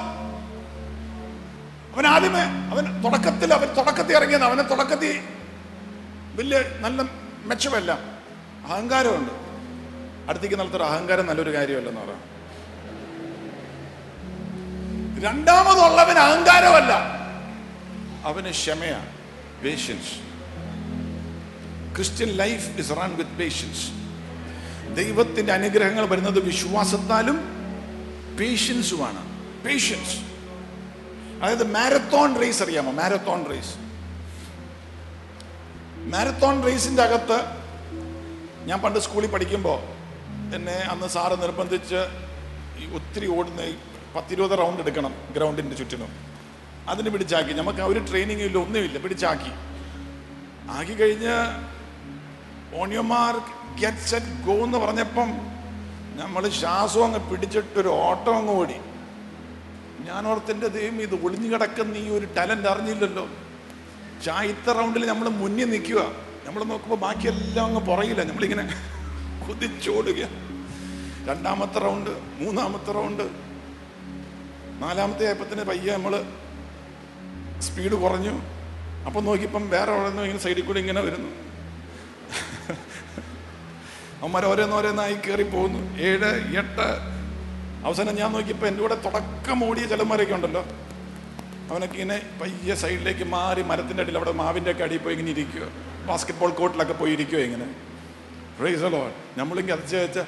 അവൻ ആദ്യമേ അവൻ തുടക്കത്തിൽ അവൻ തുടക്കത്തിൽ ഇറങ്ങിയത് അവനെ തുടക്കത്തിൽ വലിയ നല്ല മെച്ചമല്ല അഹങ്കാരമുണ്ട് അടുത്തേക്ക് നടത്തൊരു അഹങ്കാരം നല്ലൊരു കാര്യമല്ലെന്ന് പറയാം രണ്ടാമതുള്ളവൻ അഹങ്കാരമല്ല അവന് ക്ഷമയാണ് patience Christian life is run with patience ദൈവത്തിന്റെ അനുഗ്രഹങ്ങൾ വരുന്നത് വിശ്വാസത്താലും പേഷ്യൻസുമാണ് പേഷ്യൻസ് അതായത് മാരത്തോൺ റേസ് അറിയാമോ മാരത്തോൺ റേസ് മാരത്തോൺ റേസിന്റെ അകത്ത് ഞാൻ പണ്ട് സ്കൂളിൽ പഠിക്കുമ്പോൾ എന്നെ അന്ന് സാറ് നിർബന്ധിച്ച് ഈ ഒത്തിരി ഓടുന്ന ഈ പത്തിരുപത് റൗണ്ട് എടുക്കണം ഗ്രൗണ്ടിന്റെ ചുറ്റിനും അതിന് പിടിച്ചാക്കി നമുക്ക് ആ ഒരു ട്രെയിനിങ് ഇല്ല ഒന്നുമില്ല പിടിച്ചാക്കി ആക്കി കഴിഞ്ഞ് on your mark get set go എന്ന് പറഞ്ഞപ്പം നമ്മൾ ശ്വാസം അങ്ങ് പിടിച്ചിട്ടൊരു ഓട്ടം അങ്ങ് ഓടി ഞാൻ ഓർത്തിൻ്റെ ദൈവം ഇത് ഒളിഞ്ഞു കിടക്കുന്ന ഈ ഒരു ടാലന്റ് അറിഞ്ഞില്ലല്ലോ ചായത്ത റൗണ്ടിൽ നമ്മൾ മുന്നിൽ നിൽക്കുക നമ്മൾ നോക്കുമ്പോൾ ബാക്കിയെല്ലാം അങ്ങ് പുറകില്ല നമ്മളിങ്ങനെ കുതിച്ചോടുക രണ്ടാമത്തെ റൗണ്ട് മൂന്നാമത്തെ റൗണ്ട് നാലാമത്തെ ആയപ്പത്തിന് പയ്യെ നമ്മൾ സ്പീഡ് കുറഞ്ഞു അപ്പം നോക്കിയപ്പം വേറെ അവിടെ നിന്ന് ഇങ്ങനെ സൈഡിൽ കൂടി ഇങ്ങനെ വരുന്നു അവന്മാർ ഓരോന്നോരോന്നായി കയറി പോകുന്നു ഏഴ് എട്ട് അവസാനം ഞാൻ നോക്കിയപ്പോൾ എൻ്റെ കൂടെ തുടക്കം ഓടിയ ചിലന്മാരൊക്കെ ഉണ്ടല്ലോ അവനൊക്കെ ഇങ്ങനെ പയ്യെ സൈഡിലേക്ക് മാറി മരത്തിൻ്റെ അടിയിൽ അവിടെ മാവിൻ്റെ ഒക്കെ അടിയിൽ പോയി ഇങ്ങനെ ഇരിക്കുക ബാസ്കറ്റ് ബോൾ കോർട്ടിലൊക്കെ പോയി ഇരിക്കുക ഇങ്ങനെ റേസലോ നമ്മളിങ്ങനെ അതിച്ച് വെച്ച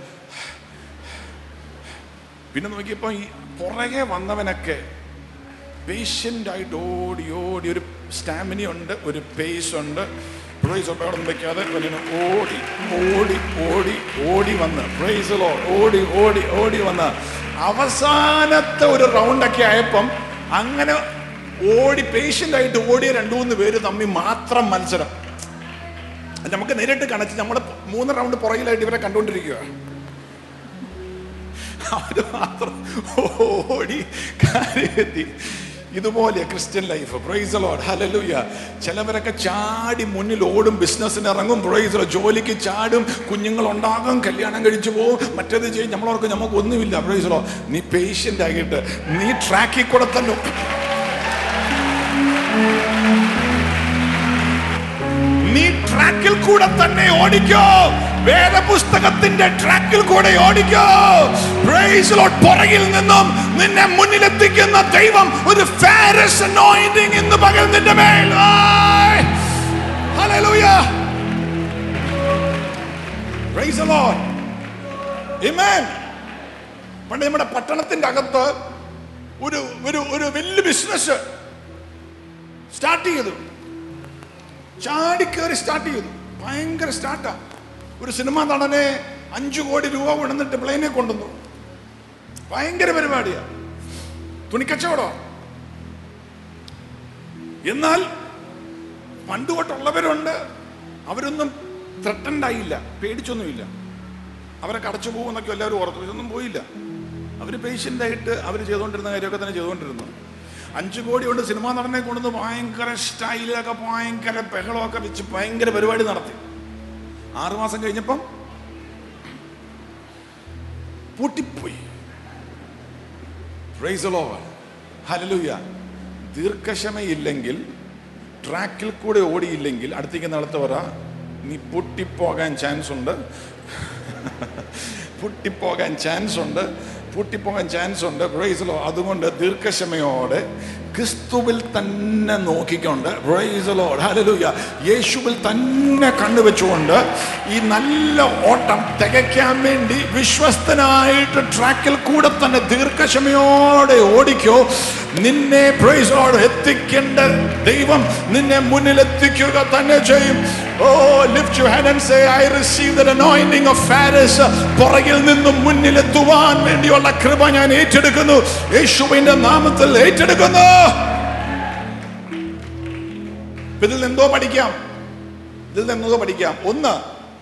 പിന്നെ നോക്കിയപ്പോൾ ഈ പുറകെ വന്നവനൊക്കെ പേഷ്യൻ്റ് ആയിട്ട് ഓടി ഓടി ഒരു സ്റ്റാമിന ഉണ്ട് ഒരു പേസ് ഉണ്ട് പ്രൈസ് ഒന്നും വെക്കാതെ ഇവനിങ്ങനെ ഓടി ഓടി ഓടി ഓടി വന്ന് പ്രൈസലോ ഓടി ഓടി ഓടി വന്ന് അവസാനത്തെ ഒരു റൗണ്ടൊക്കെ ആയപ്പം അങ്ങനെ ഓടി പേഷ്യൻ്റ് ആയിട്ട് ഓടിയ രണ്ടു മൂന്ന് പേര് തമ്മിൽ മാത്രം മത്സരം അത് നമുക്ക് നേരിട്ട് കണച്ച് നമ്മൾ മൂന്ന് റൗണ്ട് പുറകിലായിട്ട് ഇവരെ കണ്ടുകൊണ്ടിരിക്കുക അവര് മാത്രം ഓടി കാര്യമെത്തി ഇതുപോലെ Christian life praise Lord hallelujah ചിലവരൊക്കെ ചാടി മുന്നിൽ ഓടും ബിസിനസ്സിന് ഇറങ്ങും പ്രൈസ് ജോലിക്ക് ചാടും കുഞ്ഞുങ്ങൾ ഉണ്ടാകും കല്യാണം കഴിച്ചു പോകും മറ്റേത് ചെയ്യും നമ്മളവർക്ക് നമുക്ക് ഒന്നുമില്ല പ്രൈസ് ലോ നീ പേഷ്യൻ്റ് ആയിട്ട് നീ ട്രാക്കിൽ കൂടെ തന്നെ നീ ട്രാക്കിൽ കൂടെ തന്നെ ഓടിക്കോ വേദപുസ്തകത്തിന്റെ ട്രാക്കിൽ കൂടെ ഓടിക്കോ Praise the Lord. പുറകിൽ നിന്നും നിന്നെ മുന്നിലെത്തിക്കുന്ന ദൈവം ഒരു ഫാരസ് anointing ഇന്ന് പകൽ നിന്റെ മേൽ ആയ്. Hallelujah. Praise the Lord. Amen. പണ്ട് നമ്മുടെ പട്ടണത്തിന്റെ അകത്ത് ഒരു ഒരു ഒരു വലിയ ബിസിനസ് സ്റ്റാർട്ട് ചെയ്തു ചാടിക്കേറി സ്റ്റാർട്ട് ചെയ്തു ഭയങ്കര സ്റ്റാർട്ടാ ഒരു സിനിമാ നടനെ അഞ്ചു കോടി രൂപ കൊണ്ടുവന്നിട്ട് പ്ലെയിനെ കൊണ്ടുവന്നു ഭയങ്കര പരിപാടിയാ തുണിക്കച്ചവടം എന്നാൽ പണ്ട് തൊട്ടുള്ളവരുണ്ട് അവരൊന്നും ത്രട്ടൻഡ് ആയില്ല പേടിച്ചൊന്നുമില്ല അവരൊക്കെ അടച്ചു പോകുമെന്നൊക്കെ എല്ലാവരും ഓർത്തു ഇതൊന്നും പോയില്ല അവർ പേഷ്യൻ്റായിട്ട് അവർ ചെയ്തുകൊണ്ടിരുന്ന കാര്യമൊക്കെ തന്നെ ചെയ്തുകൊണ്ടിരുന്നു അഞ്ചു കോടി കൊണ്ട് സിനിമാ നടനെ കൊണ്ടുവന്ന് ഭയങ്കര സ്റ്റൈലൊക്കെ ഭയങ്കര ബഹളമൊക്കെ വെച്ച് ഭയങ്കര പരിപാടി നടത്തി ആറുമാസം കഴിഞ്ഞപ്പം പൂട്ടിപ്പോയി Praise the Lord. Hallelujah. ദീർഘക്ഷമയില്ലെങ്കിൽ ട്രാക്കിൽ കൂടെ ഓടിയില്ലെങ്കിൽ അടുത്തേക്ക് നടത്ത പറ നീ പൊട്ടിപ്പോകാൻ ചാൻസ് ഉണ്ട് പൊട്ടിപ്പോകാൻ ചാൻസ് ഉണ്ട് പൊട്ടിപ്പോകാൻ ചാൻസ് ഉണ്ട് പ്രൈസലോ അതുകൊണ്ട് ദീർഘക്ഷമയോടെ ക്രിസ്തുവിൽ തന്നെ നോക്കിക്കൊണ്ട് പ്രൈസലോ ഹല്ലേലൂയ യേശുവിൽ തന്നെ കണ്ണുവെച്ചുകൊണ്ട് ഈ നല്ല ഓട്ടം തികയ്ക്കാൻ വേണ്ടി വിശ്വസ്തനായിട്ട് ട്രാക്കിൽ കൂടെ തന്നെ ദീർഘക്ഷമയോടെ ഓടിക്കോ നിന്നെ പ്രൈസോട് എത്തിക്കേണ്ട ദൈവം നിന്നെ മുന്നിലെത്തിക്കുക തന്നെ ചെയ്യും oh lift you hand and say I receive the anointing of Pharez പുറകിൽ നിന്നും മുന്നിലെത്തുവാൻ വേണ്ടിയുള്ള കൃപ ഞാൻ ഏറ്റെടുക്കുന്നു യേശുവിന്റെ നാമത്തിൽ ഏറ്റെടുക്കുന്നു ഇതിൽ നിന്നെന്തോ പഠിക്കാം ഇതിൽ നിന്നെന്തോ പഠിക്കാം ഒന്ന്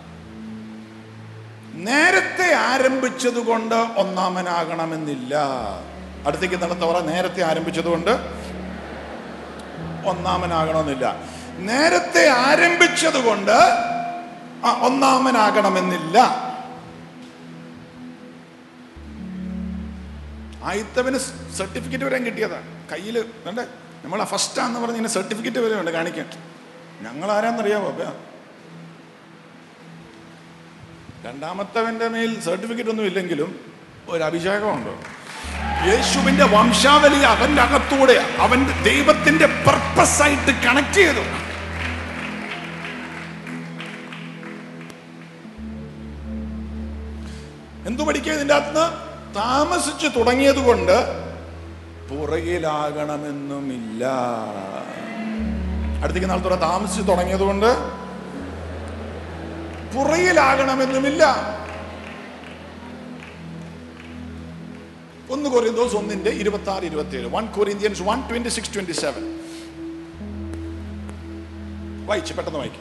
നേരത്തെ ആരംഭിച്ചത് കൊണ്ട് ഒന്നാമനാകണമെന്നില്ല അടുത്തേക്ക് നടത്തവറ നേരത്തെ ആരംഭിച്ചത് കൊണ്ട് ഒന്നാമനാകണമെന്നില്ല നേരത്തെ ആരംഭിച്ചത് കൊണ്ട് ആ, ഒന്നാമനാകണമെന്നില്ല ആയിത്തവന് സർട്ടിഫിക്കറ്റ് വരാൻ കിട്ടിയതാ കയ്യിൽ വേണ്ടേ നമ്മളെ ഫസ്റ്റാന്ന് പറഞ്ഞ് ഇങ്ങനെ സർട്ടിഫിക്കറ്റ് വരെ ഉണ്ട് കാണിക്കാൻ ഞങ്ങൾ ആരാന്നറിയാമോ അപ്പൊ രണ്ടാമത്തവന്റെ മേൽ സർട്ടിഫിക്കറ്റ് ഒന്നും ഇല്ലെങ്കിലും ഒരു അഭിഷേകമുണ്ട് യേശുവിന്റെ വംശാവലി അവന്റെ അകത്തൂടെ അവന്റെ ദൈവത്തിന്റെ പർപ്പസ് ആയിട്ട് കണക്ട് ചെയ്തു എന്തു പഠിക്കുക ഇതിന്റെ അകത്ത് താമസിച്ചു തുടങ്ങിയത് കൊണ്ട് പുറകിലാകണമെന്നുമില്ല അടുത്തേക്ക് നാളത്തോടെ താമസിച്ചു തുടങ്ങിയത് കൊണ്ട് പുറകിലാകണമെന്നുമില്ല ഒന്ന് കൊറിയന്തോസ് ഒന്നിന്റെ ഇരുപത്തി ആറ് ഇരുപത്തി ഏഴ് one Corinthians one twenty six twenty seven വായിച്ച് പെട്ടെന്ന് വായിക്കും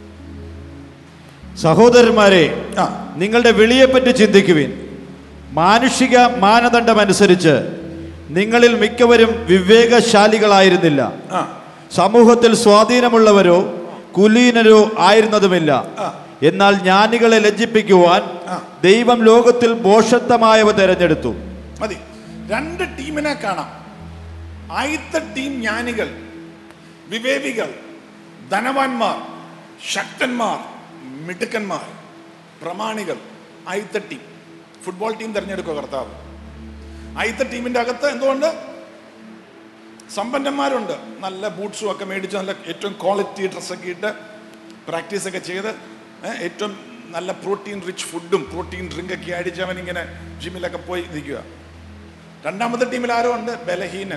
സഹോദരന്മാരെ ആ നിങ്ങളുടെ വിളിയെപ്പറ്റി ചിന്തിക്കുവിൻ മാനുഷിക മാനദണ്ഡം അനുസരിച്ച് നിങ്ങളിൽ മിക്കവരും വിവേകശാലികളായിരുന്നില്ല ആ സമൂഹത്തിൽ സ്വാധീനമുള്ളവരോ കുലീനരോ ആയിരുന്നതുമില്ല ആ. എന്നാൽ ജ്ഞാനികളെ ലജ്ജിപ്പിക്കുവാൻ ആ. ദൈവം ലോകത്തിൽ ഭോഷത്വമായവ തെരഞ്ഞെടുത്തു മതി രണ്ട് ടീമിനെ കാണാം ആദ്യത്തെ ടീം ജ്ഞാനികൾ വിവേകികൾ ധനവാന്മാർ ശക്തന്മാർ മിടുക്കന്മാർ പ്രമാണികൾ ആദ്യത്തെ ടീം ഫുട്ബോൾ ടീം തിരഞ്ഞെടുക്കുക കർത്താവ് ആദ്യത്തെ ടീമിന്റെ അകത്ത് എന്തുകൊണ്ട് സമ്പന്നന്മാരുണ്ട് നല്ല ബൂട്ട്സും ഒക്കെ മേടിച്ച് നല്ല ഏറ്റവും ക്വാളിറ്റി ഡ്രസ്സൊക്കെ ഇട്ട് പ്രാക്ടീസ് ഒക്കെ ചെയ്ത് ഏ, ഏറ്റവും നല്ല പ്രോട്ടീൻ റിച്ച് ഫുഡും പ്രോട്ടീൻ ഡ്രിങ്ക് ഒക്കെ അടിച്ച് അവൻ ഇങ്ങനെ ജിമ്മിലൊക്കെ പോയി നിൽക്കുക രണ്ടാമത്തെ ടീമിൽ ആരോ ഉണ്ട് ബലഹീനൻ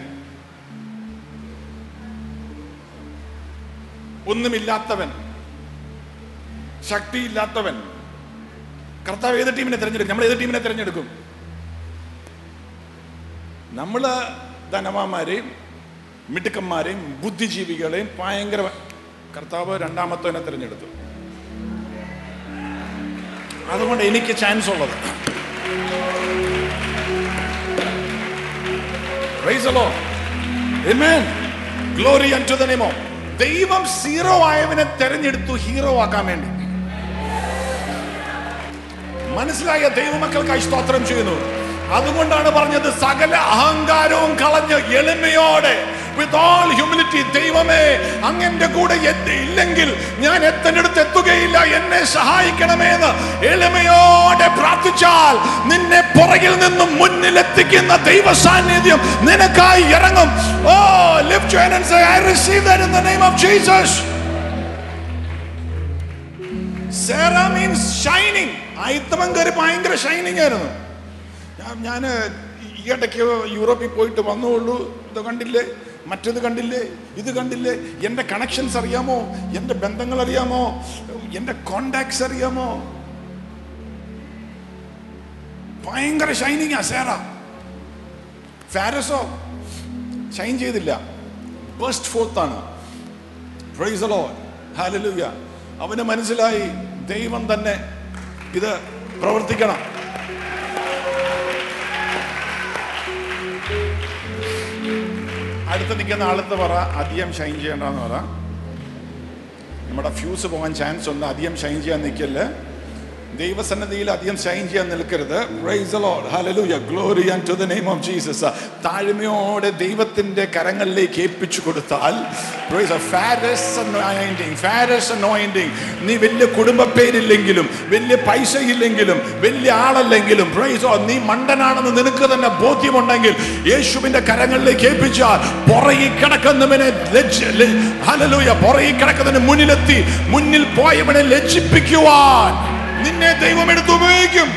ഒന്നുമില്ലാത്തവൻ ശക്തിയില്ലാത്തവൻ കർത്താവ് ഏത് ടീമിനെ തിരഞ്ഞെടുക്കും നമ്മൾ ഏത് ടീമിനെ തിരഞ്ഞെടുക്കും നമ്മള് ധനവാന്മാരെയും മിടുക്കന്മാരെയും ബുദ്ധിജീവികളെയും ഭയങ്കര കർത്താവ് രണ്ടാമത്തവനെ തിരഞ്ഞെടുത്തു അതുകൊണ്ട് എനിക്ക് ചാൻസ് ഉള്ളത് Praise the Lord. Amen. Glory unto the name of ദൈവം സീറോ ആയവനെ തെരഞ്ഞെടുത്തു ഹീറോ ആക്കാൻ വേണ്ടി മനസ്സിലായ ദൈവമക്കൾക്കായി സ്തോത്രം ചെയ്യുന്നു അതുകൊണ്ടാണ് പറഞ്ഞത് സകല അഹങ്കാരവും കളഞ്ഞ് എളിമയോടെ വിത്ത് ഓൾ ഹ്യൂമിലിറ്റി ദൈവമേ അങ്ങന്റെ കൂടെ എത്തി ഇല്ലെങ്കിൽ ഞാൻ എത്തനടുത്ത് എത്തുകയില്ല എന്നെ സഹായിക്കണമേ എന്ന് എളിമയോടെ പ്രാർത്ഥിച്ചാൽ നിന്നെ പുറകിൽ നിന്നും മുന്നിലെത്തിക്കുന്ന ദൈവ സാന്നിധ്യം നിനക്കായി ഇറങ്ങും oh lift your hand and say I receive that in the name of Jesus Sarah means shining ആയിത്തമം കയറി ഭയങ്കര ഷൈനിങ് ആയിരുന്നു ഞാൻ ഞാൻ ഈ ഇടയ്ക്ക് യൂറോപ്പിൽ പോയിട്ട് വന്നുള്ളൂ ഇത് കണ്ടില്ലേ മറ്റത് കണ്ടില്ലേ ഇത് കണ്ടില്ലേ എൻ്റെ കണക്ഷൻസ് അറിയാമോ എൻ്റെ ബന്ധങ്ങൾ അറിയാമോ എൻ്റെ കോണ്ടാക്ട്സ് അറിയാമോ ഭയങ്കര ഷൈനിങ് ആ സേറ ഫാരസോ ഷൈൻ ചെയ്തില്ല ബസ്റ്റ് ഫോർത്ത് ആണ് പ്രൈസലോ ഹാലലൂയ അവന് മനസ്സിലായി ദൈവം തന്നെ ഇത് പ്രവർത്തിക്കണം അടുത്ത് നിൽക്കുന്ന ആളത്ത് പറ അധികം ഷൈൻ ചെയ്യണ്ടെന്ന് പറ നമ്മുടെ ഫ്യൂസ് പോകാൻ ചാൻസ് ഉണ്ട് അധികം ഷൈൻ ചെയ്യാൻ നിൽക്കല്ലേ ദൈവസന്നദ്ധിയിൽ അധികം ഷൈൻ ചെയ്യാൻ നിൽക്കരുത് Praise the Lord. Hallelujah. Glory unto the name of Jesus. താഴ്മയോടെ ദൈവത്തിന്റെ കരങ്ങളിലേക്ക് ഏൽപ്പിച്ചു കൊടുത്താൽ Praise the Pharisees anointing, Pharisees anointing. നീ വലിയ കുടുംബ പേരില്ലെങ്കിലും വലിയ പൈസ ഇല്ലെങ്കിലും വലിയ ആളല്ലെങ്കിലും Praise the Lord. നീ മണ്ടനാണെന്ന് നിനക്ക് തന്നെ ബോധ്യമുണ്ടെങ്കിൽ യേശുവിന്റെ കരങ്ങളിലേക്ക് ഏൽപ്പിച്ചാൽ പുറകെ കിടക്കുന്നവനെ ലജ്ജ- ല- Hallelujah. പുറകെ കിടക്കുന്നതിന് മുന്നിലെത്തി മുന്നിൽ പോയവനെ ലജ്ജിപ്പിക്കുവാൻ നിന്നെ ദൈവം എടുത്ത് ഉപയോഗിക്കും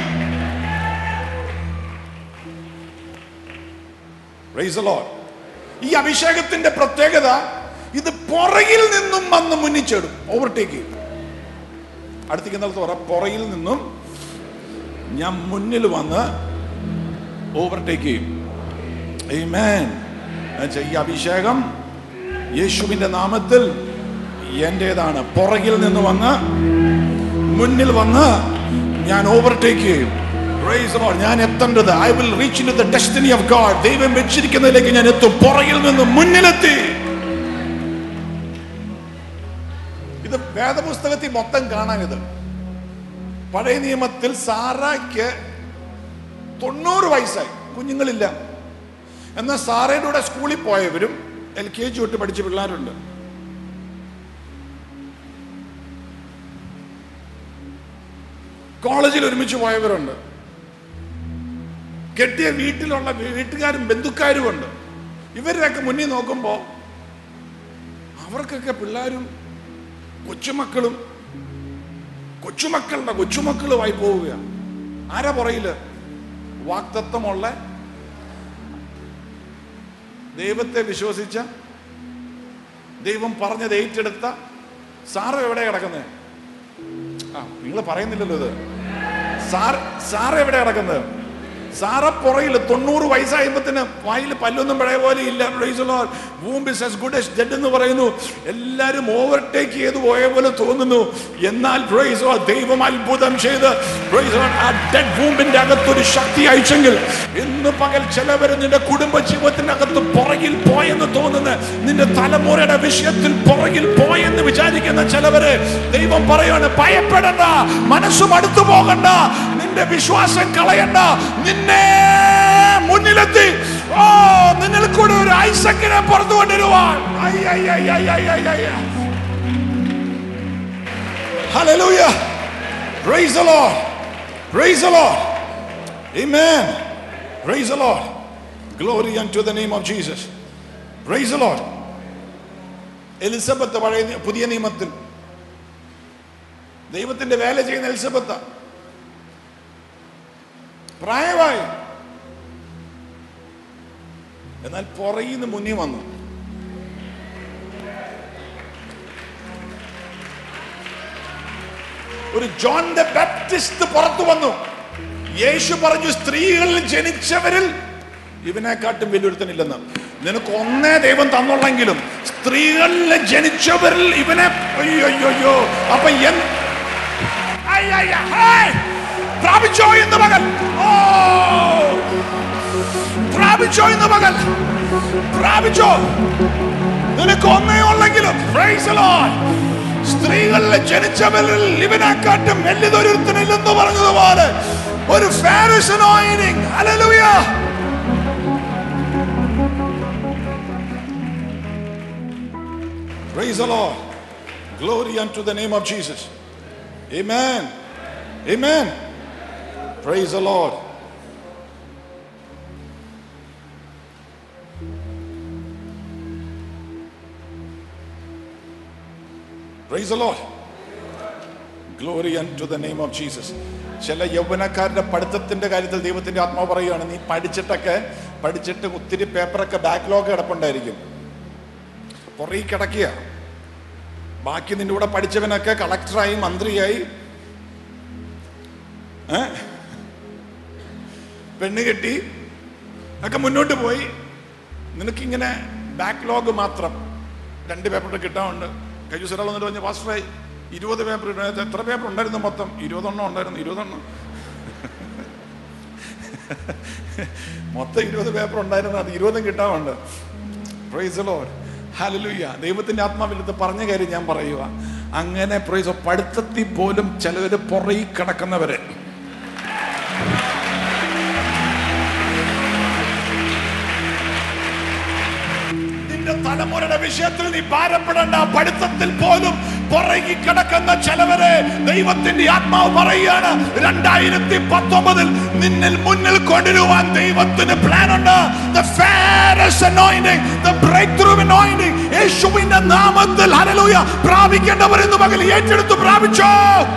Praise the Lord. ഈ അഭിഷേകത്തിന്റെ പ്രത്യേകത ഇത് പുറകിൽ നിന്നും വന്ന് മുന്നിച്ചെടും ഓവർടേക്ക് അടുത്തേക്ക് സ്ഥലത്ത് പറ പുറകിൽ നിന്നും ഞാൻ മുന്നിൽ വന്ന് ഓവർടേക്ക് ചെയ്യും Amen. എന്നുവെച്ചാ ഈ അഭിഷേകം യേശുവിന്റെ നാമത്തിൽ എന്റേതാണ് പുറകിൽ നിന്ന് വന്ന് മുന്നിൽ വന്ന് ഞാൻ ഓവർടേക്ക് ചെയ്യും Praise the Lord. ഞാൻ എത്തേണ്ടത് I will reach in the destiny of God ദൈവം വെച്ചിരിക്കുന്നതിലേക്ക് ഞാൻ എത്തും പുറകിൽ നിന്ന് മുന്നിലെത്തി ഇത് വേദപുസ്തകത്തിൽ മൊത്തം കാണാൻ ഇത് പഴയ നിയമത്തിൽ സാറായ്ക്ക് തൊണ്ണൂറ് വയസ്സായി കുഞ്ഞുങ്ങളില്ല എന്നാൽ സാറയുടെ കൂടെ സ്കൂളിൽ പോയവരും എൽ കെ ജി തൊട്ട് പഠിച്ച പിള്ളേരുണ്ട് കോളേജിൽ ഒരുമിച്ച് പോയവരുണ്ട് കെട്ടിയ വീട്ടിലുള്ള വീട്ടുകാരും ബന്ധുക്കാരും ഉണ്ട് ഇവരുടെയൊക്കെ മുന്നിൽ നോക്കുമ്പോൾ അവർക്കൊക്കെ പിള്ളേരും കൊച്ചുമക്കളും കൊച്ചുമക്കളുടെ കൊച്ചുമക്കളുമായി പോവുക ആരാ പുറയില് വാക്തത്വമുള്ള ദൈവത്തെ വിശ്വസിച്ച ദൈവം പറഞ്ഞത് ഏറ്റെടുത്ത സാറ് എവിടെ കിടക്കുന്നത് ആ നിങ്ങൾ പറയുന്നില്ലല്ലോ ഇത് സാർ സാർ എവിടെ കിടക്കുന്നത് സാറ പുറയിൽ തൊണ്ണൂറ് വയസ്സായപ്പത്തിന് വായിൽ പല്ലൊന്നും പഴയ പോലെ ഇല്ല womb as good as dead എന്ന് പറയുന്നു എല്ലാരും ഓവർടേക്ക് ചെയ്ത് പോയ പോലെ തോന്നുന്നു എന്നാൽ praise God, ദൈവം അത്ഭുതം ചെയ്ത് praise God, ആ ഡെഡ് വൂമ്പിന്റെ അകത്തൊരു ശക്തി അയച്ചെങ്കിൽ ഇന്ന് പകൽ ചിലവര് നിന്റെ കുടുംബ ജീവിതത്തിന്റെ അകത്ത് പുറകിൽ പോയെന്ന് തോന്നുന്നു നിന്റെ തലമുറയുടെ വിഷയത്തിൽ പുറകിൽ പോയെന്ന് വിചാരിക്കുന്ന ചിലവര് ദൈവം പറയാണ് ഭയപ്പെടണ്ട മനസ്സും അടുത്തു പോകണ്ട നിന്റെ വിശ്വാസം കളയണ്ട നിന്നെ മുന്നിലെത്തി ഓ നിന്നിൽ കൂടെ ഒരു ഐസക്കിനെ പുറത്തു കൊണ്ടുവരുവാൻ ഐ, ഐ, ഐ, ഐ, ഐ, ഐ, ഐ, ഐ. Hallelujah. Praise the Lord. Praise the Lord. Amen. Praise the Lord. Glory unto the name of Jesus. Praise the Lord. Elizabeth പഴയ നി- പുതിയ നിയമത്തിൽ ദൈവത്തിന്റെ വേല ചെയ്യുന്ന എലിസബത്ത് പ്രായമായി എന്നാൽ പുറകിൽ നിന്ന് മുന്നിൽ വന്നു ഒരു ജോൺ ദ ബാപ്റ്റിസ്റ്റ് പുറത്തു വന്നു യേശു പറഞ്ഞു സ്ത്രീകളിൽ ജനിച്ചവരിൽ ഇവനെക്കാട്ടും വലിയൊരുത്തനില്ലെന്ന് നിനക്ക് ഒന്നേ ദൈവം തന്നുള്ളെങ്കിലും സ്ത്രീകളിൽ ജനിച്ചവരിൽ ഇവനെ അയ്യോ അയ്യോ അയ്യോ അപ്പൊ എന്ത് ഐ, ഐ, ഐ, ഹായ്! പ്രാപിച്ചോ ഇന്ന് മകൻ ഓ പ്രാപിച്ചോ ഇന്ന് മകൻ പ്രാപിച്ചോ നിനക്ക് ഒന്നേ ഉള്ളെങ്കിലും Praise the Lord. സ്ത്രീകളിൽ ജനിച്ചവരിൽ ഇവനെക്കാട്ടും വലിയതൊരുത്തനില്ലെന്ന് പറഞ്ഞതുപോലെ ഒരു Faris anointing. Hallelujah. Praise the Lord. Glory unto the name of Jesus. Amen. Amen. Praise the Lord. Praise the Lord. Glory unto the name of Jesus. ചില യൗവനക്കാരുടെ പഠിത്തത്തിന്റെ കാര്യത്തിൽ ദൈവത്തിന്റെ ആത്മാവ് പറയുകയാണ് നീ പഠിച്ചിട്ടൊക്കെ പഠിച്ചിട്ട് ഒത്തിരി പേപ്പറൊക്കെ ബാക്ക്ലോഗ് കിടപ്പുണ്ടായിരിക്കും പുറകെ കിടക്കുക ബാക്കി നിന്റെ കൂടെ പഠിച്ചവനൊക്കെ കളക്ടറായി മന്ത്രിയായി ഏ? പെണ്ണ് കെട്ടി ഒക്കെ മുന്നോട്ട് പോയി നിനക്കിങ്ങനെ ബാക്ക്ലോഗ് മാത്രം രണ്ട് പേപ്പർ കിട്ടാനുണ്ട് കഴിഞ്ഞ ദിവസം ഒരാൾ വന്നിട്ട് പറഞ്ഞു പാസ്റ്ററായി ഇരുപത് പേപ്പർ ഇടുന്നത് എത്ര പേപ്പർ ഉണ്ടായിരുന്നു മൊത്തം ഇരുപതെണ്ണം ഉണ്ടായിരുന്നു ഇരുപതെണ്ണം മൊത്തം ഇരുപത് പേപ്പർ ഉണ്ടായിരുന്നു അത് ഇരുപതും കിട്ടാറുണ്ട് പ്രൈസ് ലോഡ് ഹലലുയ്യ ദൈവത്തിന്റെ ആത്മാവിലത്ത് പറഞ്ഞ കാര്യം ഞാൻ പറയുക അങ്ങനെ പ്രൈസ് പഠിത്തത്തിൽ പോലും ചിലവര് പുറകെ കിടക്കുന്നവര് നിന്റെ തലമുറയുടെ വിഷയത്തിൽ നീ ഭാരപ്പെടേണ്ട പഠിത്തത്തിൽ പോലും പുറകെ കിടക്കുന്ന ചിലവരെ ദൈവത്തിന്റെ ആത്മാവ് പറയുകയാണ് രണ്ടായിരത്തി പത്തൊമ്പതിൽ നിന്നിൽ മുന്നിൽ കൊണ്ടുവരുവാൻ ദൈവത്തിന് പ്ലാൻ ഉണ്ട് The fairest anointing, the breakthrough anointing, യേശുവിന്റെ നാമത്തിൽ ഹല്ലേലൂയ പ്രാപിക്കേണ്ടവർ ഇന്ന് പകൽ ഏറ്റെടുത്ത് പ്രാപിച്ചോ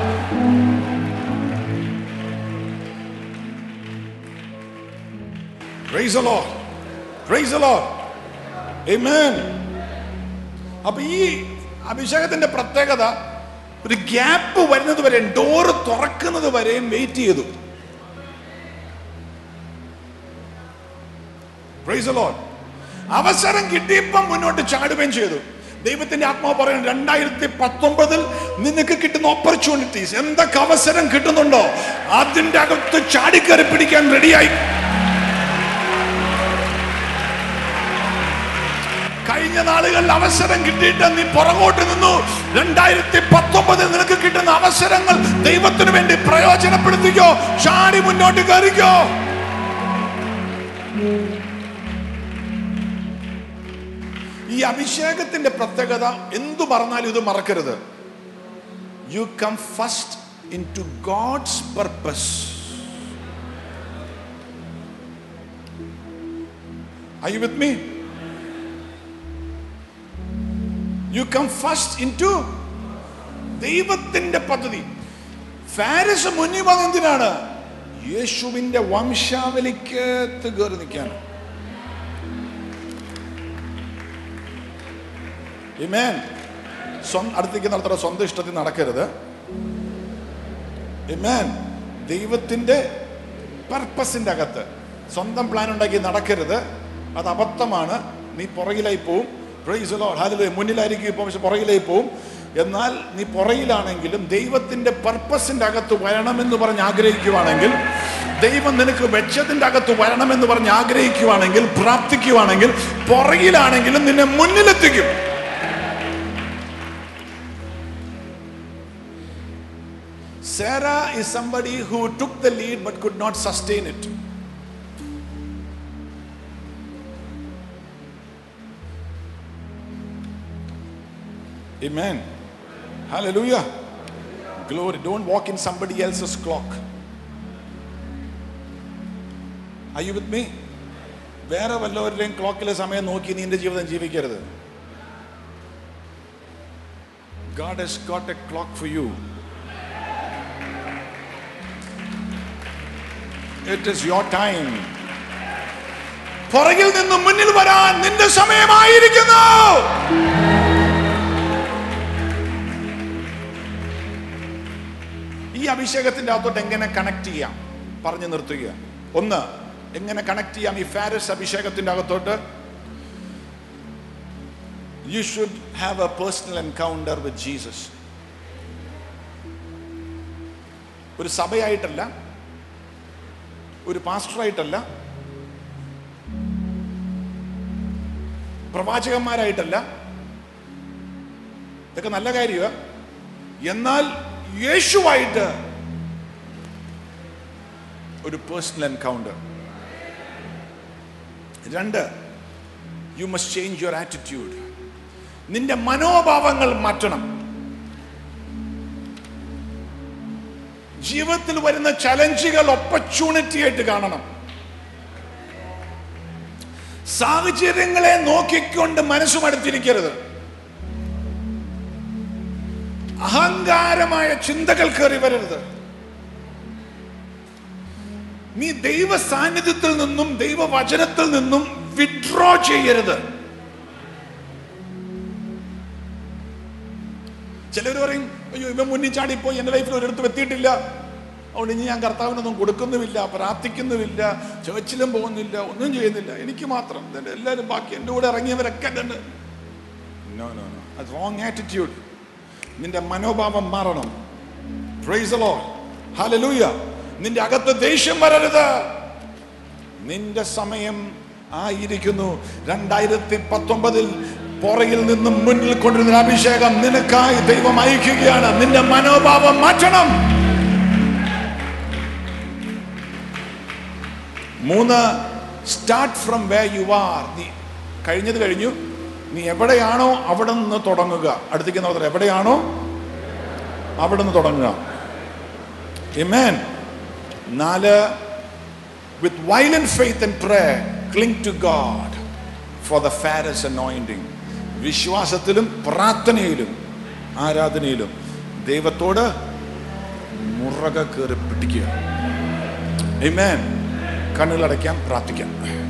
Praise the Lord. Praise the Lord. Amen. അപ്പൊ ഈ അഭിഷേകത്തിന്റെ പ്രത്യേകത ഒരു ഗ്യാപ്പ് വരുന്നത് വരെ ഡോറ് തുറക്കുന്നത് വരെയും വെയിറ്റ് ചെയ്തു Praise the Lord. അവസരം കിട്ടിയപ്പം മുന്നോട്ട് ചാടുകയും ചെയ്തു ദൈവത്തിന്റെ ആത്മാവ് പറയുന്നത് രണ്ടായിരത്തി പത്തൊമ്പതിൽ നിനക്ക് കിട്ടുന്ന ഓപ്പർച്യൂണിറ്റീസ് എന്തൊക്കെ അവസരം കിട്ടുന്നുണ്ടോ അതിന്റെ അകത്ത് ചാടിക്കറി പിടിക്കാൻ റെഡിയായി കഴിഞ്ഞ നാളുകളിൽ അവസരം കിട്ടിയിട്ട് നീ പുറകോട്ട് നിന്നു രണ്ടായിരത്തി പത്തൊമ്പതിൽ നിനക്ക് കിട്ടുന്ന അവസരങ്ങൾ ദൈവത്തിന് വേണ്ടി പ്രയോജനപ്പെടുത്തിക്കോ ചാടി മുന്നോട്ട് കയറിക്കോ ഈ അഭിഷേകത്തിന്റെ പ്രത്യേകത എന്തു പറഞ്ഞാലും ഇത് മറക്കരുത് you come first into God's purpose Are you with me? You come first into ദൈവത്തിന്റെ പദ്ധതി ഫാരിസ് മുന്നിൽ വന്നത് എന്തിനാണ് യേശുവിന്റെ വംശാവലിക്കത്ത് കയറി നിൽക്കാൻ Amen. സ്വന്തം അടുത്തേക്ക് നടത്തുന്ന സ്വന്തം ഇഷ്ടത്തിൽ നടക്കരുത് Amen. ദൈവത്തിന്റെ പർപ്പസിന്റെ അകത്ത് സ്വന്തം പ്ലാൻ ഉണ്ടാക്കി നടക്കരുത് അത് അബദ്ധമാണ് നീ പുറകിലായി പോവും Praise the Lord. Hallelujah. മുന്നിലായിരിക്കും ഇപ്പോൾ പക്ഷെ പുറകിലായി പോവും എന്നാൽ നീ പുറകിലാണെങ്കിലും ദൈവത്തിന്റെ പർപ്പസിന്റെ അകത്ത് വരണമെന്ന് പറഞ്ഞ് ആഗ്രഹിക്കുവാണെങ്കിൽ ദൈവം നിനക്ക് വെച്ചതിന്റെ അകത്ത് വരണമെന്ന് പറഞ്ഞ് ആഗ്രഹിക്കുവാണെങ്കിൽ പ്രാർത്ഥിക്കുവാണെങ്കിൽ പുറകിലാണെങ്കിലും നിന്നെ മുന്നിലെത്തിക്കും Sarah is somebody who took the lead but could not sustain it. Amen. Hallelujah. Glory. Don't walk in somebody else's clock. Are you with me? വേറെ വല്ലവരുടെയും ക്ലോക്കിലെ സമയം നോക്കി നിന്റെ ജീവിതം ജീവിക്കരുത് God has got a clock for you. It is your time. പുറകിൽ നിന്നും മുന്നിൽ വരാൻ നിന്റെ സമയമായിരിക്കുന്നു ഈ അഭിഷേകത്തിന്റെ അകത്തോട്ട് എങ്ങനെ കണക്ട് ചെയ്യാം പറഞ്ഞു നിർത്തുക ഒന്ന് എങ്ങനെ കണക്ട് ചെയ്യാം ഈ ഫാരസ് അഭിഷേകത്തിന്റെ അകത്തോട്ട് you should have a personal encounter with Jesus ഒരു സഭയായിട്ടല്ല ഒരു പാസ്റ്ററായിട്ടല്ല പ്രവാചകന്മാരായിട്ടല്ല ഇതൊക്കെ നല്ല കാര്യമാണ് എന്നാൽ യേശുവായിട്ട് ഒരു പേഴ്സണൽ എൻകൗണ്ടർ രണ്ട് you must change your attitude നിന്റെ മനോഭാവങ്ങൾ മാറ്റണം ജീവിതത്തിൽ വരുന്ന ചലഞ്ചുകൾ ഓപ്പർച്യൂണിറ്റി ആയിട്ട് കാണണം സാഹചര്യങ്ങളെ നോക്കിക്കൊണ്ട് മനസ്സുമടുത്തിരിക്കരുത് അഹങ്കാരമായ ചിന്തകൾ കയറി വരരുത് നീ ദൈവ സാന്നിധ്യത്തിൽ നിന്നും ദൈവവചനത്തിൽ നിന്നും വിഡ്രോ ചെയ്യരുത് ചിലർ പറയും അയ്യോ ഇവൻ മുന്നിൽ ചാടിപ്പോയി എൻ്റെ ലൈഫിൽ ഒരിടത്തും എത്തിയിട്ടില്ല അതുകൊണ്ട് ഇനി ഞാൻ കർത്താവിനൊന്നും കൊടുക്കുന്നുമില്ല പ്രാർത്ഥിക്കുന്നുമില്ല ചേർച്ചിലും പോകുന്നില്ല ഒന്നും ചെയ്യുന്നില്ല എനിക്ക് മാത്രം ഇതുണ്ട്. എല്ലാവരും ബാക്കി എൻ്റെ കൂടെ ഇറങ്ങിയവരൊക്കെ ഉണ്ട് നോ നോ നോ അത് റോങ് ആറ്റിറ്റ്യൂഡ് നിന്റെ മനോഭാവം മാറണം പ്രൈസ് ലോ ഹല്ലേലൂയ നിന്റെ അകത്ത് ദേഷ്യം വരരുത് നിന്റെ സമയം ആയിരിക്കുന്നു രണ്ടായിരത്തി പത്തൊമ്പതിൽ പുറകിൽ നിന്നും മുന്നിൽ കൊണ്ടിരുന്ന അഭിഷേകം നിനക്കായി ദൈവം അയക്കുകയാണ് നിന്റെ മനോഭാവം മാറ്റണം മൂന്ന് start from where you are നീ കഴിഞ്ഞത് കഴിഞ്ഞു നീ എവിടെയാണോ അവിടെ നിന്ന് തുടങ്ങുക അടുത്തേക്ക് നോക്കുക എവിടെയാണോ അവിടെ നിന്ന് തുടങ്ങുക Amen. നാല് with violent faith and prayer cling to God for the fairest anointing വിശ്വാസത്തിലും പ്രാർത്ഥനയിലും ആരാധനയിലും ദൈവത്തോട് മുറക കയറി പിടിക്കുക Amen. കണ്ണുകളടയ്ക്കാം പ്രാർത്ഥിക്കാം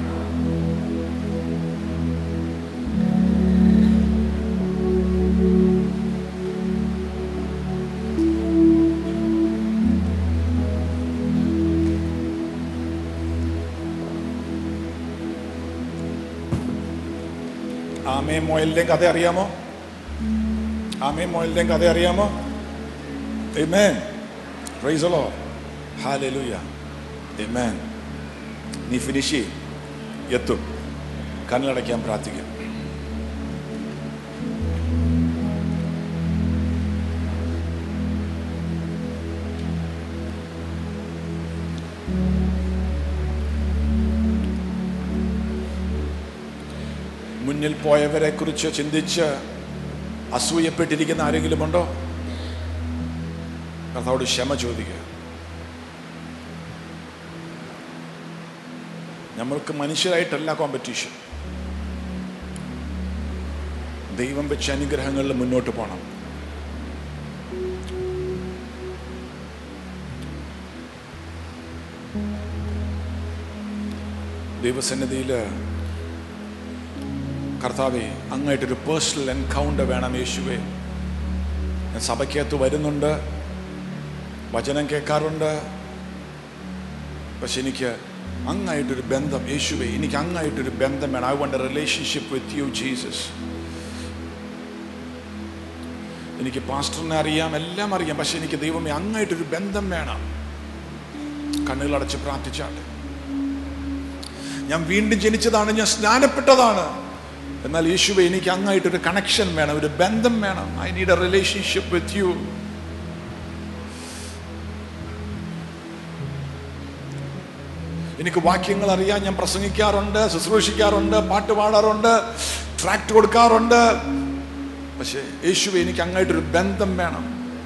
ആമേ മോയലിന്റെയും കഥ അറിയാമോ ആമേ മോയലിന്റെയും കഥ അറിയാമോ Amen. Praise the Lord. Hallelujah. Amen. നീ ഫിനിഷ് ചെയ്യും എത്തും കണ്ണടയ്ക്കാൻ പ്രാർത്ഥിക്കും മുന്നിൽ പോയവരെ കുറിച്ച് ചിന്തിച്ച് അസൂയപ്പെട്ടിരിക്കുന്ന ആരെങ്കിലും ഉണ്ടോ കർത്താവോട് ക്ഷമ ചോദിക്കുക നമ്മൾക്ക് മനുഷ്യരായിട്ടല്ല കോമ്പറ്റീഷൻ ദൈവം വെച്ച അനുഗ്രഹങ്ങളിൽ മുന്നോട്ട് പോകണം ദൈവസന്നിധിയിൽ കർത്താവെ അങ്ങായിട്ടൊരു പേഴ്സണൽ എൻകൗണ്ടർ വേണം യേശുവേ ഞാൻ സഭയ്ക്കകത്ത് വരുന്നുണ്ട് വചനം കേൾക്കാറുണ്ട് പക്ഷെ എനിക്ക് അങ്ങായിട്ടൊരു ബന്ധം യേശുവേ എനിക്ക് അങ്ങായിട്ടൊരു ബന്ധം വേണം ഐ വണ്ട് റിലേഷൻഷിപ്പ് വിത്ത് യു ജീസസ് എനിക്ക് പാസ്റ്ററിനെ അറിയാം എല്ലാം അറിയാം പക്ഷെ എനിക്ക് ദൈവമേ അങ്ങായിട്ടൊരു ബന്ധം വേണം കണ്ണുകളടച്ച് പ്രാർത്ഥിച്ചാട്ടെ ഞാൻ വീണ്ടും ജനിച്ചതാണ് ഞാൻ സ്നാനപ്പെട്ടതാണ് എന്നാൽ യേശുവെ എനിക്ക് അങ്ങായിട്ടൊരു കണക്ഷൻ വേണം ഒരു ബന്ധം വേണം I need a relationship with you എനിക്ക് വാക്യങ്ങൾ അറിയാം ഞാൻ പ്രസംഗിക്കാറുണ്ട് ശുശ്രൂഷിക്കാറുണ്ട് പാട്ട് പാടാറുണ്ട് ട്രാക്ട് കൊടുക്കാറുണ്ട് പക്ഷേ യേശുവെ എനിക്ക് അങ്ങായിട്ടൊരു ബന്ധം വേണം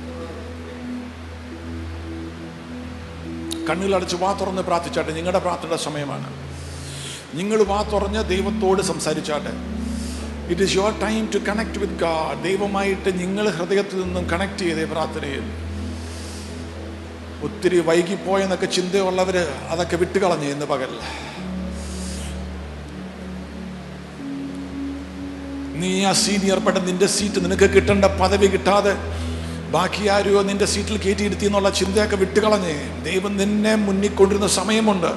കണ്ണുകളടച്ച് വാ തുറന്ന് പ്രാർത്ഥിച്ചാട്ടെ നിങ്ങളുടെ പ്രാർത്ഥനയുടെ സമയമാണ് നിങ്ങൾ വാ തുറഞ്ഞ് ദൈവത്തോട് സംസാരിച്ചാട്ടെ it is your time to connect with God ദൈവമായിട്ട് നിങ്ങൾ ഹൃദയത്തിൽ നിന്നും കണക്ട് ചെയ്തേ പ്രാർത്ഥനയിൽ ഒത്തിരി വൈകിപ്പോയെന്നൊക്കെ ചിന്തയുള്ളവര് അതൊക്കെ വിട്ടുകളഞ്ഞു ഇന്ന് പകൽ നീ ആ സീനിയർ പെട്ട നിന്റെ സീറ്റ് നിനക്ക് കിട്ടേണ്ട പദവി കിട്ടാതെ ബാക്കി ആരുമോ നിന്റെ സീറ്റിൽ കയറ്റിയിരുത്തി എന്നുള്ള ചിന്തയൊക്കെ വിട്ടുകളഞ്ഞേ ദൈവം നിന്നെ മുന്നിൽ കൊണ്ടിരുന്ന സമയമുണ്ട്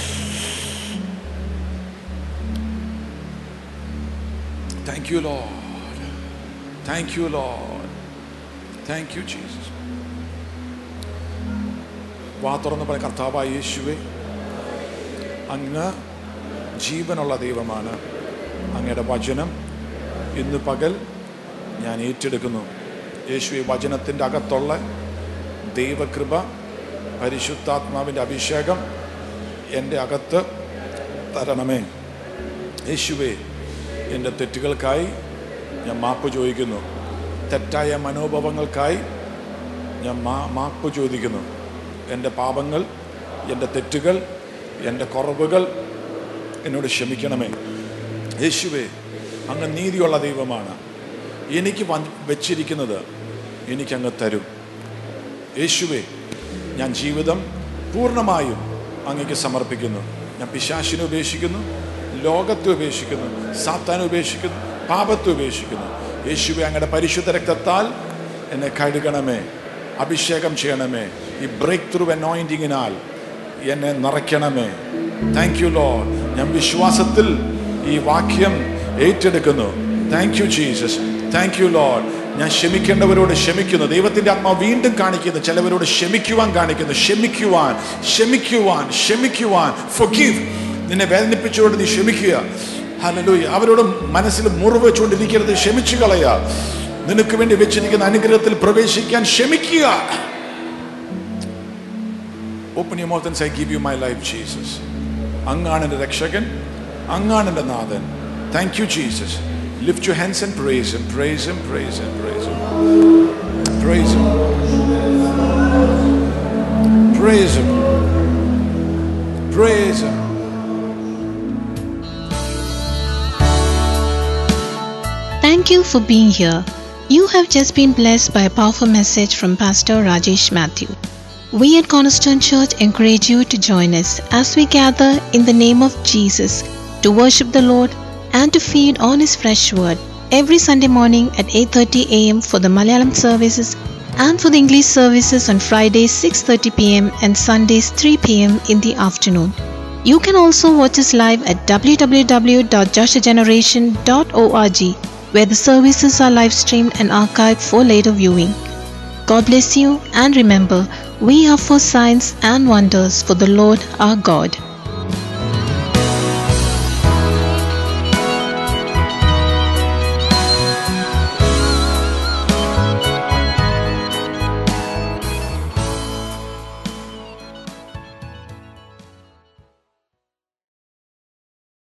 thank you Lord thank you Lord thank you Jesus വാ തുറന്ന് പറ കർത്താവായ യേശുവെ അങ്ങ് ജീവനുള്ള ദൈവമാണ് അങ്ങയുടെ വചനം ഇന്ന് പകൽ ഞാൻ ഏറ്റെടുക്കുന്നു യേശുവെ വചനത്തിൻ്റെ അകത്തുള്ള ദൈവകൃപ പരിശുദ്ധാത്മാവിൻ്റെ അഭിഷേകം എൻ്റെ അകത്ത് തരണമേ യേശുവെ എൻ്റെ തെറ്റുകൾക്കായി ഞാൻ മാപ്പ് ചോദിക്കുന്നു തെറ്റായ മനോഭാവങ്ങൾക്കായി ഞാൻ മാ മാപ്പ് ചോദിക്കുന്നു എൻ്റെ പാപങ്ങൾ എൻ്റെ തെറ്റുകൾ എൻ്റെ കുറവുകൾ എന്നോട് ക്ഷമിക്കണമേ യേശുവേ അങ്ങ് നീതിയുള്ള ദൈവമാണ് എനിക്ക് വ- വെച്ചിരിക്കുന്നത് എനിക്കങ്ങ് തരും യേശുവേ ഞാൻ ജീവിതം പൂർണ്ണമായും അങ്ങേക്ക് സമർപ്പിക്കുന്നു ഞാൻ പിശാശിനെ ഉപേക്ഷിക്കുന്നു ലോകത്തെ ഉപേക്ഷിക്കുന്നു സാത്താനെ ഉപേക്ഷിക്കുന്നു പാപത്തെ ഉപേക്ഷിക്കുന്നു യേശുവെ അങ്ങയുടെ പരിശുദ്ധ രക്തത്താൽ എന്നെ കഴുകണമേ അഭിഷേകം ചെയ്യണമേ ഈ ബ്രേക്ക് ത്രൂ അനോയിൻറ്റിങ്ങിനാൽ എന്നെ നിറയ്ക്കണമേ താങ്ക് യു ലോ ഞാൻ വിശ്വാസത്തിൽ ഈ വാക്യം ഏറ്റെടുക്കുന്നു thank you Jesus thank you Lord ഞാൻ ക്ഷമിക്കേണ്ടവരോട് ക്ഷമിക്കുന്നു ദൈവത്തിന്റെ ആത്മാവ് വീണ്ടും കാണിക്കുന്നു ചിലവരോട് ക്ഷമിക്കുവാൻ കാണിക്കുന്നു ക്ഷമിക്കുവാൻ ക്ഷമിക്കുവാൻ ക്ഷമിക്കുവാൻ forgive നിന്നെ വേദനിപ്പിച്ചുകൊണ്ട് നീ ക്ഷമിക്കുക ഹല്ലേലൂയ അവരോട് മനസ്സിൽ മുറിവ് വെച്ചുകൊണ്ടിരിക്കരുത് ക്ഷമിച്ചു കളയുക നിനക്ക് വേണ്ടി വെച്ചിരിക്കുന്ന അനുഗ്രഹത്തിൽ പ്രവേശിക്കാൻ ക്ഷമിക്കുക open you mouth and say give you my life Jesus അങ്ങാണ് എൻ്റെ രക്ഷകൻ അങ്ങാണ് എൻ്റെ നാഥൻ thank you Jesus lift you hands and praise him praise him praise him praise him praise him praise him praise him Thank you for being here. You have just been blessed by a powerful message from Pastor Rajesh Matthew. We at Cornerstone Church encourage you to join us as we gather in the name of Jesus to worship the Lord and to feed on his fresh word every Sunday morning at 8:30 a.m. for the Malayalam services and for the English services on Fridays 6:30 p.m. and Sundays 3 p.m. in the afternoon. You can also watch us live at www.joshageneration.org where the services are live streamed and archived for later viewing. God bless you and remember, we are for signs and wonders for the Lord our God.